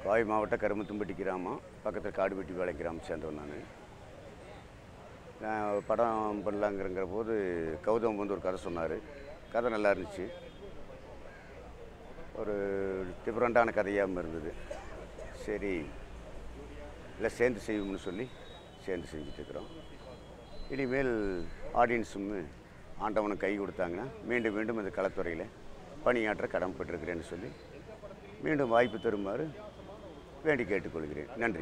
வாய் மாவட்டம் கருமத்தும்பட்டி கிராமம் பக்கத்தில் காடுபெட்டி வேலை கிராமம் சேர்ந்தவன் நான் நான் படம் பண்ணலாங்கிறங்கிற போது கௌதம் வந்து ஒரு கதை சொன்னார் கதை நல்லா இருந்துச்சு ஒரு டிஃப்ரெண்ட்டான கதையாகவும் இருந்தது சரி இல்லை சேர்ந்து செய்வோம்னு சொல்லி சேர்ந்து செஞ்சிட்ருக்குறோம் இனிமேல் ஆடியன்ஸும் ஆண்டவனும் கை கொடுத்தாங்கன்னா மீண்டும் மீண்டும் இந்த களத்துறையில் பணியாற்ற கடமைப்பட்டிருக்கிறேன்னு சொல்லி மீண்டும் வாய்ப்பு தருமாறு வேண்டி கேட்டுக்கொள்கிறேன் நன்றி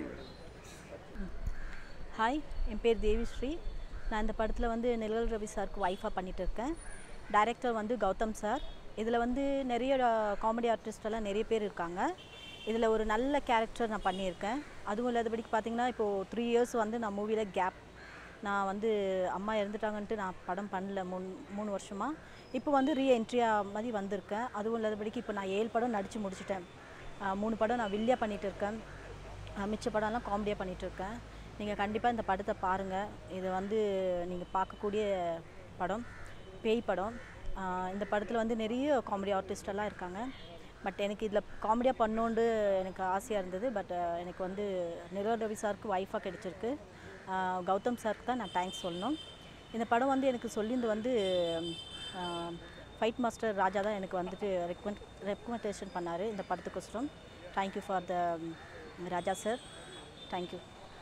ஹாய் என் பேர் தேவிஸ்ரீ நான் இந்த படத்தில் வந்து நிழல் ரவி சாருக்கு ஒய்ஃபாக பண்ணிட்டு இருக்கேன் டைரக்டர் வந்து கௌதம் சார் இதில் வந்து நிறைய காமெடி ஆர்டிஸ்டெல்லாம் நிறைய பேர் இருக்காங்க இதில் ஒரு நல்ல கேரக்டர் நான் பண்ணியிருக்கேன் அதுவும் இல்லாதபடிக்கு பார்த்தீங்கன்னா இப்போது த்ரீ இயர்ஸ் வந்து நான் மூவியில் கேப் நான் வந்து அம்மா இறந்துட்டாங்கன்ட்டு நான் படம் பண்ணல மூணு மூணு வருஷமாக இப்போ வந்து ரீஎன்ட்ரியாக மாதிரி வந்திருக்கேன் அதுவும் இல்லாதபடிக்கு இப்போ நான் ஏழு படம் நடித்து முடிச்சிட்டேன் ஆஹ் மூணு படம் நான் வில்லியாக பண்ணிகிட்டு இருக்கேன் ஆஹ் மிச்ச படம்லாம் காமெடியாக பண்ணிகிட்டு இருக்கேன் நீங்கள் கண்டிப்பாக இந்த படத்தை பாருங்கள் இது வந்து நீங்கள் பார்க்கக்கூடிய படம் பேய் படம் ஆஹ் இந்த படத்தில் வந்து நிறைய காமெடி ஆர்டிஸ்டெல்லாம் இருக்காங்க பட் எனக்கு இதில் காமெடியாக பண்ணோண்டு எனக்கு ஆசையாக இருந்தது பட் எனக்கு வந்து நிரோ ரவி சாருக்கு ஒய்ஃபாக கிடச்சிருக்கு ஆஹ் கௌதம் சாருக்கு தான் நான் தேங்க்ஸ் சொல்லணும் இந்த படம் வந்து எனக்கு சொல்லியிருந்து வந்து ஃபைட் மாஸ்டர் ராஜா தான் எனக்கு வந்துட்டு ரெக்கமெண்ட் ரெக்கமெண்டேஷன் பண்ணார் இந்த படத்துக்கோசரம் thank you for the Raja sir thank you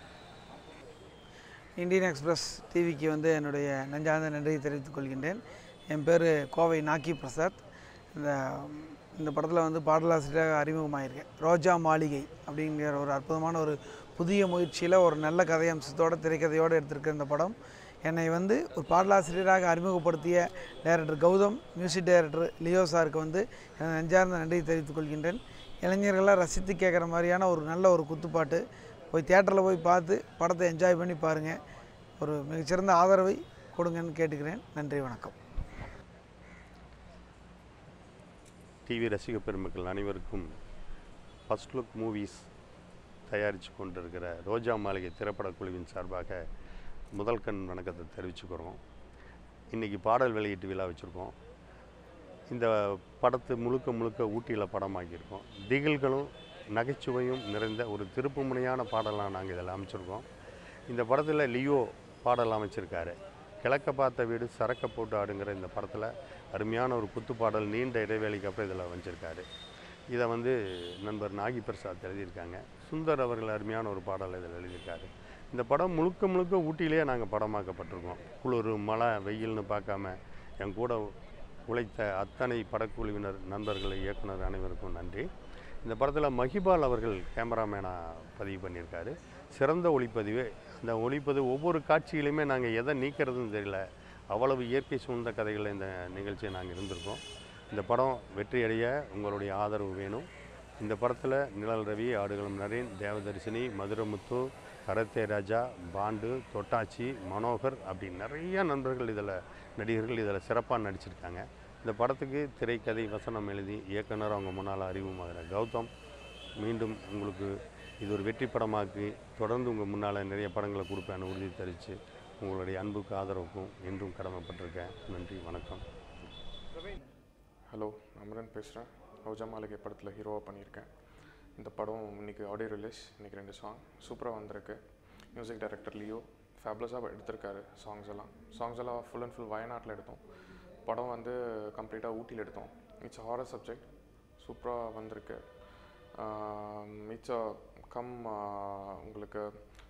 Indian express டிவிக்கு வந்து என்னுடைய நெஞ்சார்ந்த நன்றியை தெரிவித்துக் கொள்கின்றேன் என் பேர் கோவை நாக்கி பிரசாத் இந்த இந்த படத்தில் வந்து பாடலாசிரியராக அறிமுகமாயிருக்கேன் ரோஜா மாளிகை அப்படிங்கிற ஒரு அற்புதமான ஒரு புதிய முயற்சியில் ஒரு நல்ல கதை அம்சத்தோட திரைக்கதையோடு எடுத்திருக்க இந்த படம் என்னை வந்து ஒரு பாடலாசிரியராக அறிமுகப்படுத்திய director Gautham music director Leo சாருக்கு வந்து எனது நெஞ்சார்ந்த நன்றியை தெரிவித்துக் கொள்கின்றேன் இளைஞர்களாக ரசித்து கேட்குற மாதிரியான ஒரு நல்ல ஒரு குத்துப்பாட்டு போய் தியேட்டரில் போய் பார்த்து படத்தை என்ஜாய் பண்ணி பாருங்கள் ஒரு மிகச்சிறந்த ஆதரவை கொடுங்கன்னு கேட்டுக்கிறேன் நன்றி வணக்கம் டிவி ரசிக பெருமக்கள் அனைவருக்கும் ஃபஸ்ட் லுக் மூவிஸ் தயாரித்து கொண்டிருக்கிற ரோஜா மாளிகை திரைப்படக் குழுவின் சார்பாக முதல் கண் வணக்கத்தை தெரிவிச்சுக்கிறோம் இன்றைக்கி பாடல் வெளியீட்டு விழா வச்சுருக்கோம் இந்த படத்தை முழுக்க முழுக்க ஊட்டியில் படமாக்கியிருக்கோம் திகில்களும் நகைச்சுவையும் நிறைந்த ஒரு திருப்புமுனையான பாடலாக நாங்கள் இதில் அமைச்சிருக்கோம் இந்த படத்தில் லியோ பாடல் அமைச்சிருக்காரு கிழக்க பார்த்த வீடு சரக்க போட்டு ஆடுங்கிற இந்த படத்தில் அருமையான ஒரு குத்து பாடல் நீண்ட இடைவேளைக்கு அப்புறம் இதில் வச்சிருக்காரு இதை வந்து நண்பர் நாகி பிரசாத் எழுதியிருக்காங்க சுந்தர் அவர்கள் அருமையான ஒரு பாடல் இதில் எழுதியிருக்காரு இந்த படம் முழுக்க முழுக்க ஊட்டியிலேயே நாங்கள் படமாக்கப்பட்டிருக்கோம் குளிர் மழை வெயில்னு பார்க்காம என் கூட உழைத்த அத்தனை படக்குழுவினர் நண்பர்கள் இயக்குனர் அனைவருக்கும் நன்றி இந்த படத்தில் மஹிபால் அவர்கள் கேமராமேனாக பதிவு பண்ணியிருக்காரு சிறந்த ஒளிப்பதிவு அந்த ஒளிப்பதிவு ஒவ்வொரு காட்சியிலையுமே நாங்கள் எதை நீக்கிறதுன்னு தெரியல அவ்வளவு இயற்கை சூழ்ந்த கதைகளில் இந்த நிகழ்ச்சியை நாங்கள் இருந்திருக்கோம் இந்த படம் வெற்றியடைய உங்களுடைய ஆதரவு வேணும் இந்த படத்தில் நிழல் ரவி ஆடுகளம் நரேன் தேவதர்சினி மதுரமுத்து கரத்தே ராஜா பாண்டு தொட்டாச்சி மனோகர் அப்படி நிறைய நண்பர்கள் இதில் நடிகர்கள் இதில் சிறப்பாக நடிச்சிருக்காங்க இந்த படத்துக்கு திரைக்கதை வசனம் எழுதி இயக்குனர் அவங்க முன்னால் அறிமுகமாகிற கௌதம் மீண்டும் உங்களுக்கு இது ஒரு வெற்றி படமாக்கி தொடர்ந்து உங்கள் முன்னால் நிறைய படங்களை கொடுப்பேன்னு உறுதி தெரிவித்து உங்களுடைய அன்புக்கு ஆதரவுக்கும் என்றும் கடமைப்பட்டிருக்கேன் நன்றி வணக்கம் ஹலோ அமரன் பேசுகிறேன் ரோஜா மாளிகை படத்தில் ஹீரோவாக பண்ணியிருக்கேன் இந்த படம் இன்னைக்கு ஆடியோ ரிலீஸ் இன்னைக்கு ரெண்டு சாங் சூப்பராக வந்திருக்கு மியூசிக் டைரக்டர் லியோ ஃபேப்லஸாக எடுத்திருக்காரு சாங்ஸ் எல்லாம் சாங்ஸ் எல்லாம் ஃபுல் அண்ட் ஃபுல் வயநாட்டில் எடுத்தோம் படம் வந்து கம்ப்ளீட்டாக ஊட்டியில் எடுத்தோம் இட்ஸ் ஹாரர் சப்ஜெக்ட் சூப்பராக வந்திருக்கு இட்ஸ் கம் உங்களுக்கு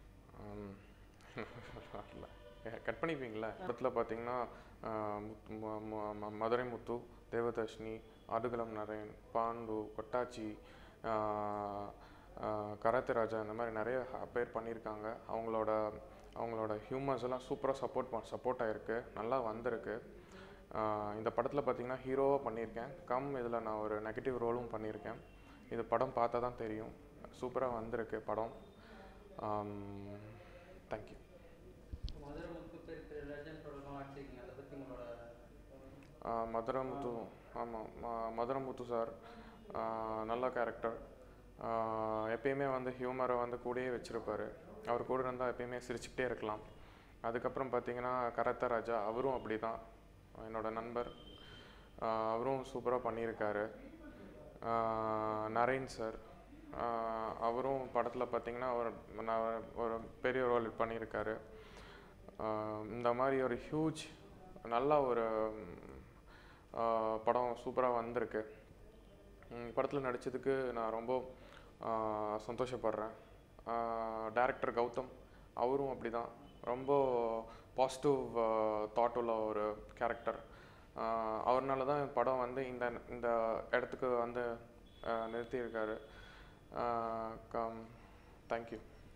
கட் பண்ணிப்பீங்களா படத்தில் பார்த்தீங்கன்னா ஆஹ் முத்து- ம- ம- ம- Madurai Muthu Devadarshini Aadukalam Naren Pandu Kottachi ah ah karate Raja இந்த மாதிரி நிறைய ஹ- பேர் பண்ணியிருக்காங்க அவங்களோட அவங்களோட ஹியூமர்ஸ் எல்லாம் சூப்பராக சப்போர்ட் சப்போர்ட் ஆகிருக்கு நல்லா வந்திருக்கு ஆஹ் இந்த படத்தில் பார்த்தீங்கன்னா ஹீரோவாக பண்ணியிருக்கேன் கம் இதில் நான் ஒரு நெகட்டிவ் ரோலும் பண்ணியிருக்கேன் இது படம் பார்த்தா தான் தெரியும் சூப்பராக வந்திருக்கு படம் தேங்க்யூ மதுரமுத்து ஆமாம் மதுரமுத்து சார் நல்ல கேரக்டர் எப்பயுமே வந்து ஹியூமரை வந்து கூடயே வச்சுருப்பாரு அவர் கூட இருந்தால் எப்பயுமே சிரிச்சுக்கிட்டே இருக்கலாம் அதுக்கப்புறம் பார்த்தீங்கன்னா கரத்த ராஜா அவரும் அப்படி தான் என்னோட நண்பர் ஆஹ் அவரும் சூப்பராக பண்ணியிருக்காரு ஆஹ் நரேன் சார் ஆஹ் அவரும் படத்தில் பார்த்தீங்கன்னா ஒரு நான் ஒரு பெரிய ரோல் பண்ணியிருக்காரு ஆஹ் இந்த மாதிரி ஒரு ஹியூஜ் நல்ல ஒரு ஆஹ் படம் சூப்பராக வந்திருக்கு படத்தில் நடித்ததுக்கு நான் ரொம்ப ஆஹ் சந்தோஷப்படுறேன் டைரக்டர் கௌதம் அவரும் அப்படி தான் ரொம்ப பாசிட்டிவ் தாட் உள்ள ஒரு கேரக்டர் அவர்னால தான் படம் வந்து இந்த இந்த இடத்துக்கு வந்து ஆஹ் நிறுத்தியிருக்காரு தேங்க்யூ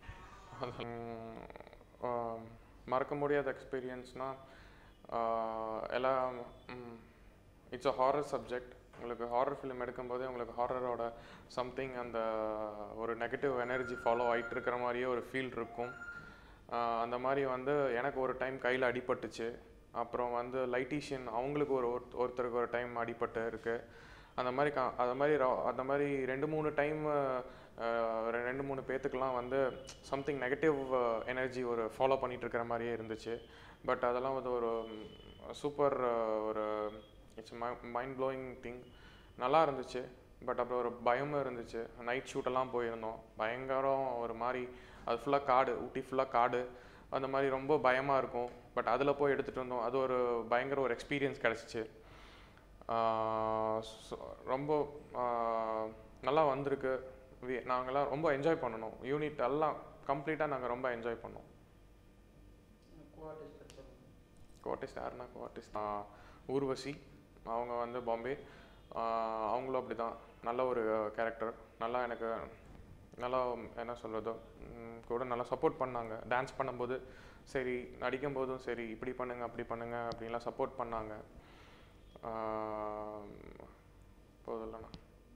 மறக்க முடியாத எக்ஸ்பீரியன்ஸ்னால் எல்லாம் இட்ஸ் அ ஹாரர் சப்ஜெக்ட் உங்களுக்கு ஹாரர் ஃபிலிம் எடுக்கும்போதே உங்களுக்கு ஹாரரோட சம்திங் அந்த ஒரு நெகட்டிவ் எனர்ஜி ஃபாலோ ஆகிட்டு இருக்கிற மாதிரியே ஒரு ஃபீல் இருக்கும் ஆஹ் அந்த மாதிரி வந்து எனக்கு ஒரு டைம் கையில் அடிபட்டுச்சு அப்புறம் வந்து லைட்டீஷியன் அவங்களுக்கு ஒரு ஒருத்த- ஒருத்தருக்கு ஒரு டைம் அடிபட்டு இருக்கு அந்த மாதிரி கா அந்த மாதிரி ரா- அந்த மாதிரி ரெண்டு மூணு டைம் ரெண்டு மூணு பேத்துக்கெல்லாம் வந்து சம்திங் நெகட்டிவ் எனர்ஜி ஒரு ஃபாலோ பண்ணிட்டு இருக்கிற மாதிரியே இருந்துச்சு பட் அதெல்லாம் வந்து ஒரு சூப்பர் ஒரு இட்ஸ் மைண்ட் ப்ளோயிங் திங் நல்லா இருந்துச்சு பட் அப்புறம் ஒரு பயமும் இருந்துச்சு நைட் ஷூட்டெல்லாம் போயிருந்தோம் பயங்கரம் ஒரு மாதிரி அது ஃபுல்லாக காடு ஊட்டி ஃபுல்லாக காடு அந்த மாதிரி ரொம்ப பயமாக இருக்கும் பட் அதில் போய் எடுத்துகிட்டு வந்தோம் அது ஒரு பயங்கர ஒரு எக்ஸ்பீரியன்ஸ் கிடச்சிச்சு ரொம்ப ஆஹ் நல்லா வந்திருக்கு வி- நாங்கெல்லாம் ரொம்ப என்ஜாய் பண்ணணும் யூனிட் எல்லாம் கம்ப்ளீட்டாக நாங்கள் ரொம்ப என்ஜாய் பண்ணோம் கோஆர்டிஸ்ட் யாருன்னா கோஆர்டிஸ்ட் ஊர்வசி அவங்க வந்து பாம்பே ஆஹ் அவங்களும் அப்படி தான் நல்ல ஒரு கேரக்டர் நல்லா எனக்கு நல்லா என்ன சொல்கிறது கூட நல்லா சப்போர்ட் பண்ணாங்க டான்ஸ் பண்ணும்போது சரி நடிக்கும் போதும் சரி இப்படி பண்ணுங்க அப்படி பண்ணுங்க அப்படின்லாம் சப்போர்ட் பண்ணாங்க ஆஹ் போதில்லண்ணா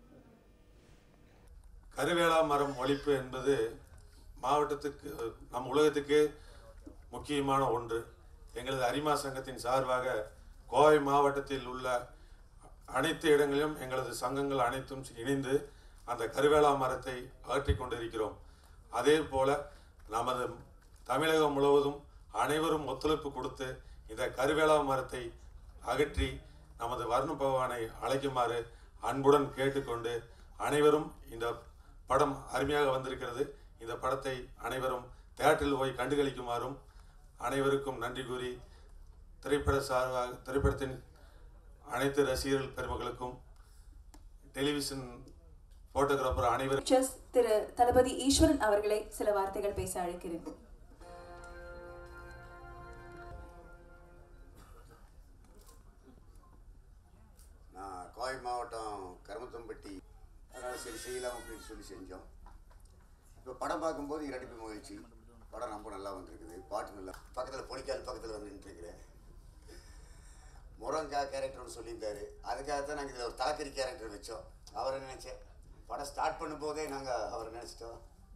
கருவேலா மரம் ஒழிப்பு என்பது மாவட்டத்துக்கு நம் உலகத்துக்கு முக்கியமான ஒன்று எங்களது அரிமா சங்கத்தின் சார்பாக கோவை மாவட்டத்தில் உள்ள அனைத்து இடங்களிலும் எங்களது சங்கங்கள் அனைத்தும் இணைந்து அந்த கருவேலா மரத்தை அகற்றிக் கொண்டிருக்கிறோம் அதே போல நமது தமிழகம் முழுவதும் அனைவரும் ஒத்துழைப்பு கொடுத்து இந்த கருவேலா மரத்தை அகற்றி நமது வர்ண பகவானை அழைக்குமாறு அன்புடன் கேட்டுக்கொண்டு அனைவரும் இந்த படம் அருமையாக வந்திருக்கிறது இந்த படத்தை அனைவரும் தேட்டரில் போய் கண்டுகளிக்குமாறும் அனைவருக்கும் நன்றி கூறி திரைப்பட சார்பாக திரைப்படத்தின் அனைத்து ரசிகர்கள் பெருமக்களுக்கும் டெலிவிஷன் போட்டோகிராஃபர் அனைவரும் பிக்சர்ஸ் திரு தளபதி ஈஸ்வரன் அவர்களை சில வார்த்தைகள் பேச அழைக்கிறேன் நான் கோவை மாவட்டம் கருமத்தம்பட்டி அதனால் சரி செய்யலாம் அப்படின்னு சொல்லி செஞ்சோம் இப்போ படம் பார்க்கும்போது இரட்டிப்பு மகிழ்ச்சி படம் ரொம்ப நல்லா வந்திருக்குது பாட்டு நல்லா பக்கத்தில் பொலிக்கால் பக்கத்தில் வந்து நின்றுருக்கிறேன் முருங்கா கேரக்டர்னு சொல்லியிருந்தாரு அதுக்காக தான் நாங்கள் இதில் ஒரு தாக்கரி கேரக்டர் வச்சோம் அவரை நினச்சேன் படம் ஸ்டார்ட் பண்ணும்போதே நாங்கள் அவரை நினச்சிட்டோம்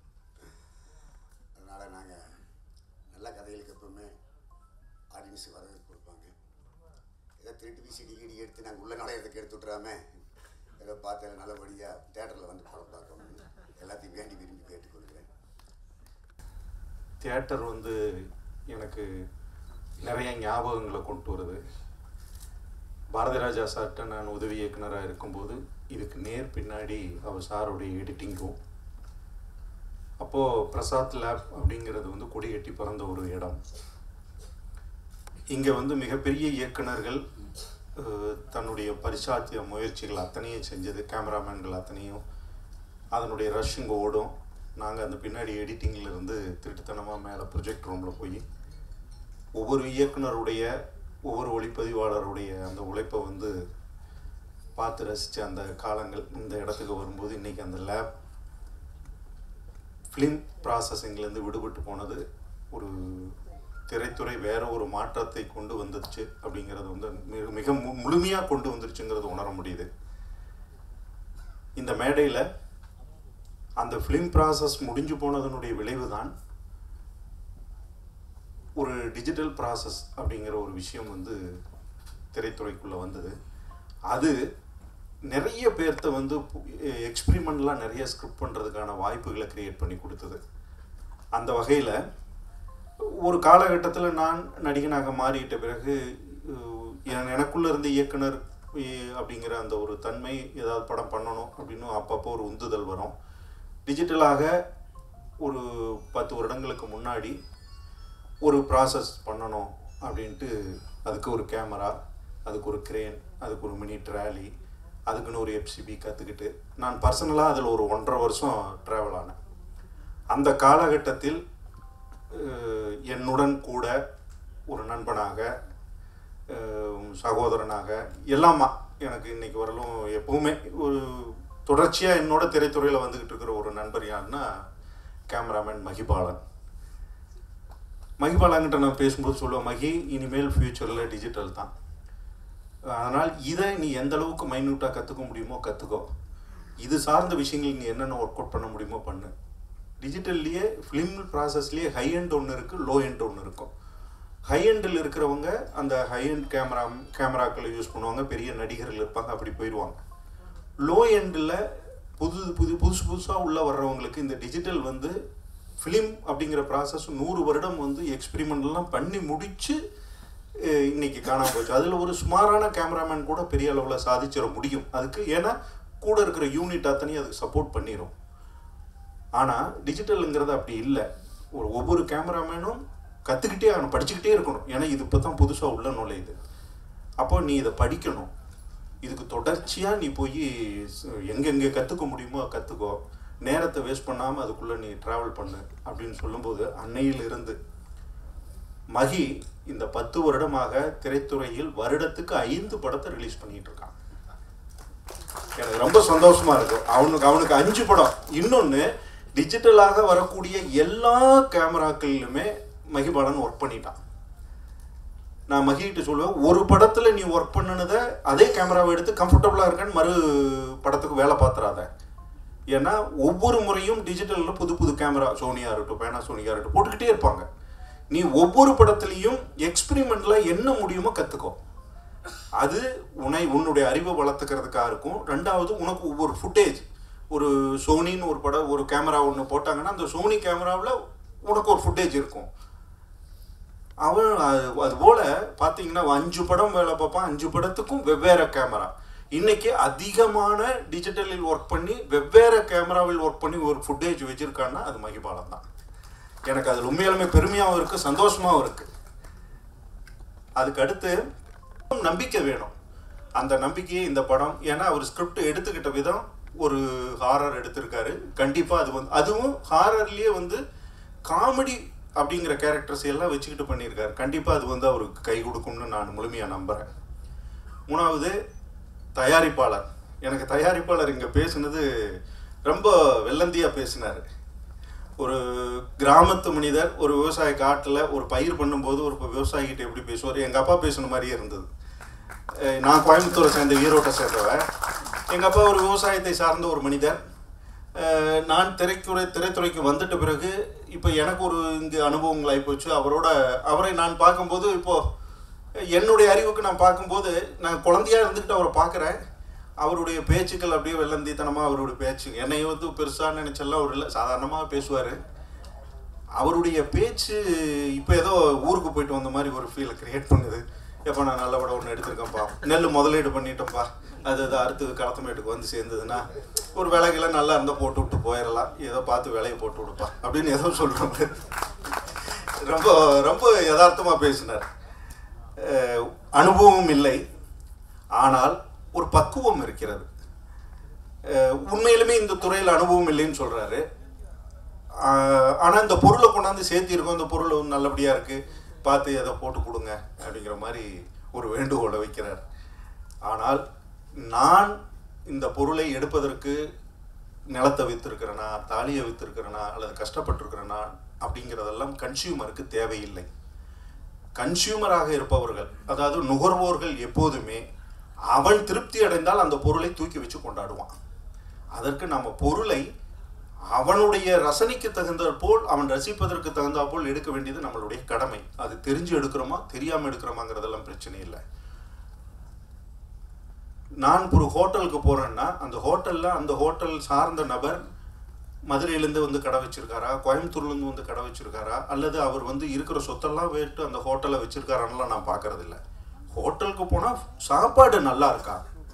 அதனால் நாங்கள் நல்ல கதைகளுக்கு எப்பவுமே ஆடியன்ஸுக்கு வரவேற்பு கொடுப்பாங்க ஏதோ திருட்டு விசிடி கிடி எடுத்து நாங்கள் உள்ள நுழையிறதுக்கு எடுத்து விட்றாம ஏதோ பார்த்து நல்லபடியாக தேட்டரில் வந்து படம் பார்க்கணும் எல்லாத்தையும் வேண்டி விரும்பி கேட்டுக்கொள்கிறேன் தியேட்டர் வந்து எனக்கு நிறைய ஞாபகங்களை கொண்டு வருது பாரதி ராஜா சார்கிட்ட நான் உதவி இயக்குனராக இருக்கும்போது இதுக்கு நேர் பின்னாடி அவர் சாருடைய எடிட்டிங் ரூம் அப்போது பிரசாத் லேப் அப்படிங்கிறது வந்து கொடிகட்டி பிறந்த ஒரு இடம் இங்கே வந்து மிகப்பெரிய இயக்குனர்கள் அஹ், தன்னுடைய பரிசாத்திய முயற்சிகள் அத்தனையும் செஞ்சது கேமராமேன்கள் அத்தனையும் அதனுடைய ரஷ் இங்கே ஓடும் நாங்கள் அந்த பின்னாடி எடிட்டிங்கில் இருந்து திருட்டுத்தனமாக மேலே ப்ரொஜெக்ட் ரூமில் போய் ஒவ்வொரு இயக்குனருடைய ஒவ்வொரு ஒளிப்பதிவாளருடைய அந்த உழைப்பை வந்து பார்த்து ரசித்த அந்த காலங்கள் இந்த இடத்துக்கு வரும்போது இன்றைக்கி அந்த லேப் ஃபிலிம் ப்ராசஸிங்லேருந்து விடுபட்டு போனது ஒரு திரைத்துறை வேற ஒரு மாற்றத்தை கொண்டு வந்துருச்சு அப்படிங்கிறது வந்து மிக மிக மு- முழுமையா கொண்டு வந்துருச்சுங்கிறது உணர முடியுது இந்த மேடையில் அந்த ஃபிலிம் ப்ராசஸ் முடிஞ்சு போனதனுடைய விளைவு தான் ஒரு டிஜிட்டல் ப்ராசஸ் அப்படிங்கிற ஒரு விஷயம் வந்து திரைத்துறைக்குள்ளே வந்தது அது நிறைய பேர்த்த வந்து எக்ஸ்பிரிமெண்ட்லாம் நிறைய ஸ்கிரிப்ட் பண்ணுறதுக்கான வாய்ப்புகளை கிரியேட் பண்ணி கொடுத்தது அந்த வகையில் ஒரு காலகட்டத்தில் நான் நடிகனாக மாறிட்ட பிறகு அஹ், என- எனக்குள்ள இருந்த இயக்குனர் அஹ், அப்படிங்கிற அந்த ஒரு தன்மை ஏதாவது படம் பண்ணணும் அப்படின்னு அப்பப்போ ஒரு உந்துதல் வரும் டிஜிட்டலாக ஒரு பத்து வருடங்களுக்கு முன்னாடி ஒரு ப்ராசஸ் பண்ணணும் அப்படின்ட்டு அதுக்கு ஒரு கேமரா அதுக்கு ஒரு கிரேன் அதுக்கு ஒரு மினி ட்ராலி அதுக்குன்னு ஒரு எஃப்சிபி கற்றுக்கிட்டு நான் பர்சனலாக அதில் ஒரு ஒன்றரை வருஷம் ட்ராவல் ஆனேன் அந்த காலகட்டத்தில் அஹ், என்னுடன் கூட ஒரு நண்பனாக அஹ், சகோதரனாக எல்லாமா எனக்கு இன்னைக்கு வரலும் எப்பவுமே ஒரு தொடர்ச்சியாக என்னோட திரைத்துறையில் வந்துக்கிட்டு இருக்கிற ஒரு நண்பர் யாருன்னா கேமராமேன் மகிபாலன் மகிபாலாங்கிட்ட நான் பேசும்போது சொல்லுவேன் மகி இனிமேல் ஃப்யூச்சரில் டிஜிட்டல் தான் அதனால் இதை நீ எந்த அளவுக்கு மைன்யூட்டாக கற்றுக்க முடியுமோ கற்றுக்கோ இது சார்ந்த விஷயங்கள் நீ என்னென்ன ஒர்க் அவுட் பண்ண முடியுமோ பண்ணு டிஜிட்டல்லையே ஃபிலிம் ப்ராசஸ்லேயே ஹை எண்ட் ஒன்று இருக்குது லோ எண்ட் ஒன்று இருக்கும் ஹை எண்டில் இருக்கிறவங்க அந்த ஹை எண்ட் கேமரா கேமராக்களை யூஸ் பண்ணுவாங்க பெரிய நடிகர்கள் இருப்பாங்க அப்படி போயிடுவாங்க லோ எண்டில் புது புது புதுசு புதுசாக உள்ளே வர்றவங்களுக்கு இந்த டிஜிட்டல் வந்து ஃபிலிம் அப்படிங்கிற ப்ராசஸ் நூறு வருடம் வந்து எக்ஸ்பிரிமெண்ட்லாம் பண்ணி முடித்து இன்னைக்கு காணாம போச்சு அதில் ஒரு சுமாரான கேமராமேன் கூட பெரிய அளவில் சாதிச்சிட முடியும் அதுக்கு ஏன்னா கூட இருக்கிற யூனிட் அத்தனையும் அதுக்கு சப்போர்ட் பண்ணிடும் ஆனால் டிஜிட்டலுங்கிறது அப்படி இல்லை ஒரு ஒவ்வொரு கேமராமேனும் கற்றுக்கிட்டே ஆகணும் படிச்சுக்கிட்டே இருக்கணும் ஏன்னா இது இப்போ தான் புதுசாக உள்ள நுழையுது அப்போ நீ இதை படிக்கணும் இதுக்கு தொடர்ச்சியாக நீ போய் எங்கெங்கே கற்றுக்க முடியுமோ கற்றுக்கோ நேரத்தை வேஸ்ட் பண்ணாமல் அதுக்குள்ளே நீ ட்ராவல் பண்ணு அப்படின்னு சொல்லும்போது அன்னையிலிருந்து மகி இந்த பத்து வருடமாக திரைத்துறையில் வருடத்துக்கு ஐந்து படத்தை ரிலீஸ் பண்ணிட்டு இருக்கான் எனக்கு ரொம்ப சந்தோஷமா இருக்கும் அவனுக்கு அவனுக்கு அஞ்சு படம் இன்னொன்று டிஜிட்டலாக வரக்கூடிய எல்லா கேமராக்கள்லையுமே மகிபாலன் ஒர்க் பண்ணிட்டான் நான் மகிகிட்ட சொல்லுவேன் ஒரு படத்துல நீ ஒர்க் பண்ணுனதை அதே கேமராவை எடுத்து கம்ஃபர்டபுளாக இருக்கன்னு மறு படத்துக்கு வேலை பார்த்துறாத ஏன்னா ஒவ்வொரு முறையும் டிஜிட்டலில் புது புது கேமரா சோனியா இருக்கட்டும் பேனாசோனியா இருக்கட்டும் போட்டுக்கிட்டே இருப்பாங்க நீ ஒவ்வொரு படத்துலையும் எக்ஸ்பிரிமெண்ட்ல என்ன முடியுமோ கற்றுக்கோ அது உன்னை உன்னுடைய அறிவை வளர்த்துக்கிறதுக்காக இருக்கும் ரெண்டாவது உனக்கு ஒவ்வொரு ஃபுட்டேஜ் ஒரு சோனின்னு ஒரு படம் ஒரு கேமரா ஒன்று போட்டாங்கன்னா அந்த சோனி கேமராவில் உனக்கு ஒரு ஃபுட்டேஜ் இருக்கும் அவன் அது அதுபோல் பார்த்தீங்கன்னா அஞ்சு படம் வேலை பார்ப்பான் அஞ்சு படத்துக்கும் வெவ்வேறு கேமரா இன்னைக்கு அதிகமான டிஜிட்டலில் ஒர்க் பண்ணி வெவ்வேறு கேமராவில் ஒர்க் பண்ணி ஒரு ஃபுட்டேஜ் வச்சிருக்கான்னா அது மகிபாலம் தான் எனக்கு அதில் உண்மையாலுமே பெருமையாகவும் இருக்குது சந்தோஷமாகவும் இருக்குது அதுக்கு அடுத்து நம்பிக்கை வேணும் அந்த நம்பிக்கையே இந்த படம் ஏன்னா அவர் ஸ்கிரிப்ட் எடுத்துக்கிட்ட விதம் ஒரு ஹாரர் எடுத்திருக்காரு கண்டிப்பாக அது வந்து அதுவும் ஹாரர்லேயே வந்து காமெடி அப்படிங்கிற கேரக்டர்ஸ் எல்லாம் வச்சுக்கிட்டு பண்ணியிருக்காரு கண்டிப்பாக அது வந்து அவருக்கு கை கொடுக்கும்னு நான் முழுமையாக நம்புகிறேன் மூணாவது தயாரிப்பாளர் எனக்கு தயாரிப்பாளர் இங்கே பேசுனது ரொம்ப வெள்ளந்தியாக பேசினார் ஒரு கிராமத்து மனிதர் ஒரு விவசாய காட்டில் ஒரு பயிர் பண்ணும்போது ஒரு விவசாயிகிட்ட எப்படி பேசுவார் எங்கள் அப்பா பேசுன மாதிரியே இருந்தது அஹ் நான் கோயம்புத்தூரை சேர்ந்த ஈரோட்டை சேர்ந்தவன் எங்கள் அப்பா ஒரு விவசாயத்தை சார்ந்த ஒரு மனிதர் அஹ் நான் திரைத்துறை திரைத்துறைக்கு வந்துட்ட பிறகு இப்போ எனக்கு ஒரு இங்கே அனுபவங்கள் ஆகிப்போச்சு அவரோட அவரை நான் பார்க்கும்போது இப்போது என்னுடைய அறிவுக்கு நான் பார்க்கும்போது நான் குழந்தையா இருந்துக்கிட்டு அவரை பார்க்குறேன் அவருடைய பேச்சுக்கள் அப்படியே வெள்ளந்தித்தனமாக அவருடைய பேச்சு என்னை வந்து பெருசாக நினைச்செல்லாம் அவர் இல்லை சாதாரணமாக பேசுவார் அவருடைய பேச்சு இப்போ ஏதோ ஊருக்கு போயிட்டு வந்த மாதிரி ஒரு ஃபீலை கிரியேட் பண்ணுது எப்போ நான் நல்ல படம் ஒன்று எடுத்திருக்கேன்ப்பா நெல் முதலீடு பண்ணிட்டேன்ப்பா அது அது அடுத்தது களத்தமேட்டுக்கு வந்து சேர்ந்ததுன்னா ஒரு விலைகள்லாம் நல்லா இருந்தால் போட்டு விட்டு போயிடலாம் ஏதோ பார்த்து விலையை போட்டு விடுப்பா அப்படின்னு ஏதோ சொல்கிறாங்க ரொம்ப ரொம்ப யதார்த்தமாக பேசினார் அஹ் அனுபவம் இல்லை ஆனால் ஒரு பக்குவம் இருக்கிறது அஹ் உண்மையிலுமே இந்த துறையில் அனுபவம் இல்லைன்னு சொல்கிறாரு ஆனால் இந்த பொருளை கொண்டாந்து சேர்த்திருக்கோம் இந்த பொருள் வந்து நல்லபடியாக இருக்குது பார்த்து எதை போட்டு கொடுங்க அப்படிங்கிற மாதிரி ஒரு வேண்டுகோளை வைக்கிறார் ஆனால் நான் இந்த பொருளை எடுப்பதற்கு நிலத்தை விற்றுருக்கிறேனா தாலியை விற்றுருக்கிறேனா அல்லது கஷ்டப்பட்டிருக்கிறேனா அப்படிங்கிறதெல்லாம் கன்சியூமருக்கு தேவையில்லை கன்சியூமராக இருப்பவர்கள் அதாவது நுகர்வோர்கள் எப்போதுமே அவன் திருப்தி அடைந்தால் அந்த பொருளை தூக்கி வச்சு கொண்டாடுவான் அதற்கு நம்ம பொருளை அவனுடைய ரசனைக்கு தகுந்த போல் அவன் ரசிப்பதற்கு தகுந்தா போல் எடுக்க வேண்டியது நம்மளுடைய கடமை அது தெரிஞ்சு எடுக்கிறோமா தெரியாம எடுக்கிறோமாங்கிறதெல்லாம் பிரச்சனை இல்லை நான் ஒரு ஹோட்டலுக்கு போறேன்னா அந்த ஹோட்டல்ல அந்த ஹோட்டல் சார்ந்த நபர் மதுரையிலேருந்து வந்து கடை வச்சிருக்காரா கோயம்புத்தூர்லேருந்து வந்து கடை வச்சிருக்காரா அல்லது அவர் வந்து இருக்கிற சொத்தெல்லாம் வேட்டு அந்த ஹோட்டலை வச்சிருக்காரான்லாம் நான் பார்க்கறது இல்ல ஹோட்டலுக்கு போனால் சாப்பாடு நல்லா இருக்கா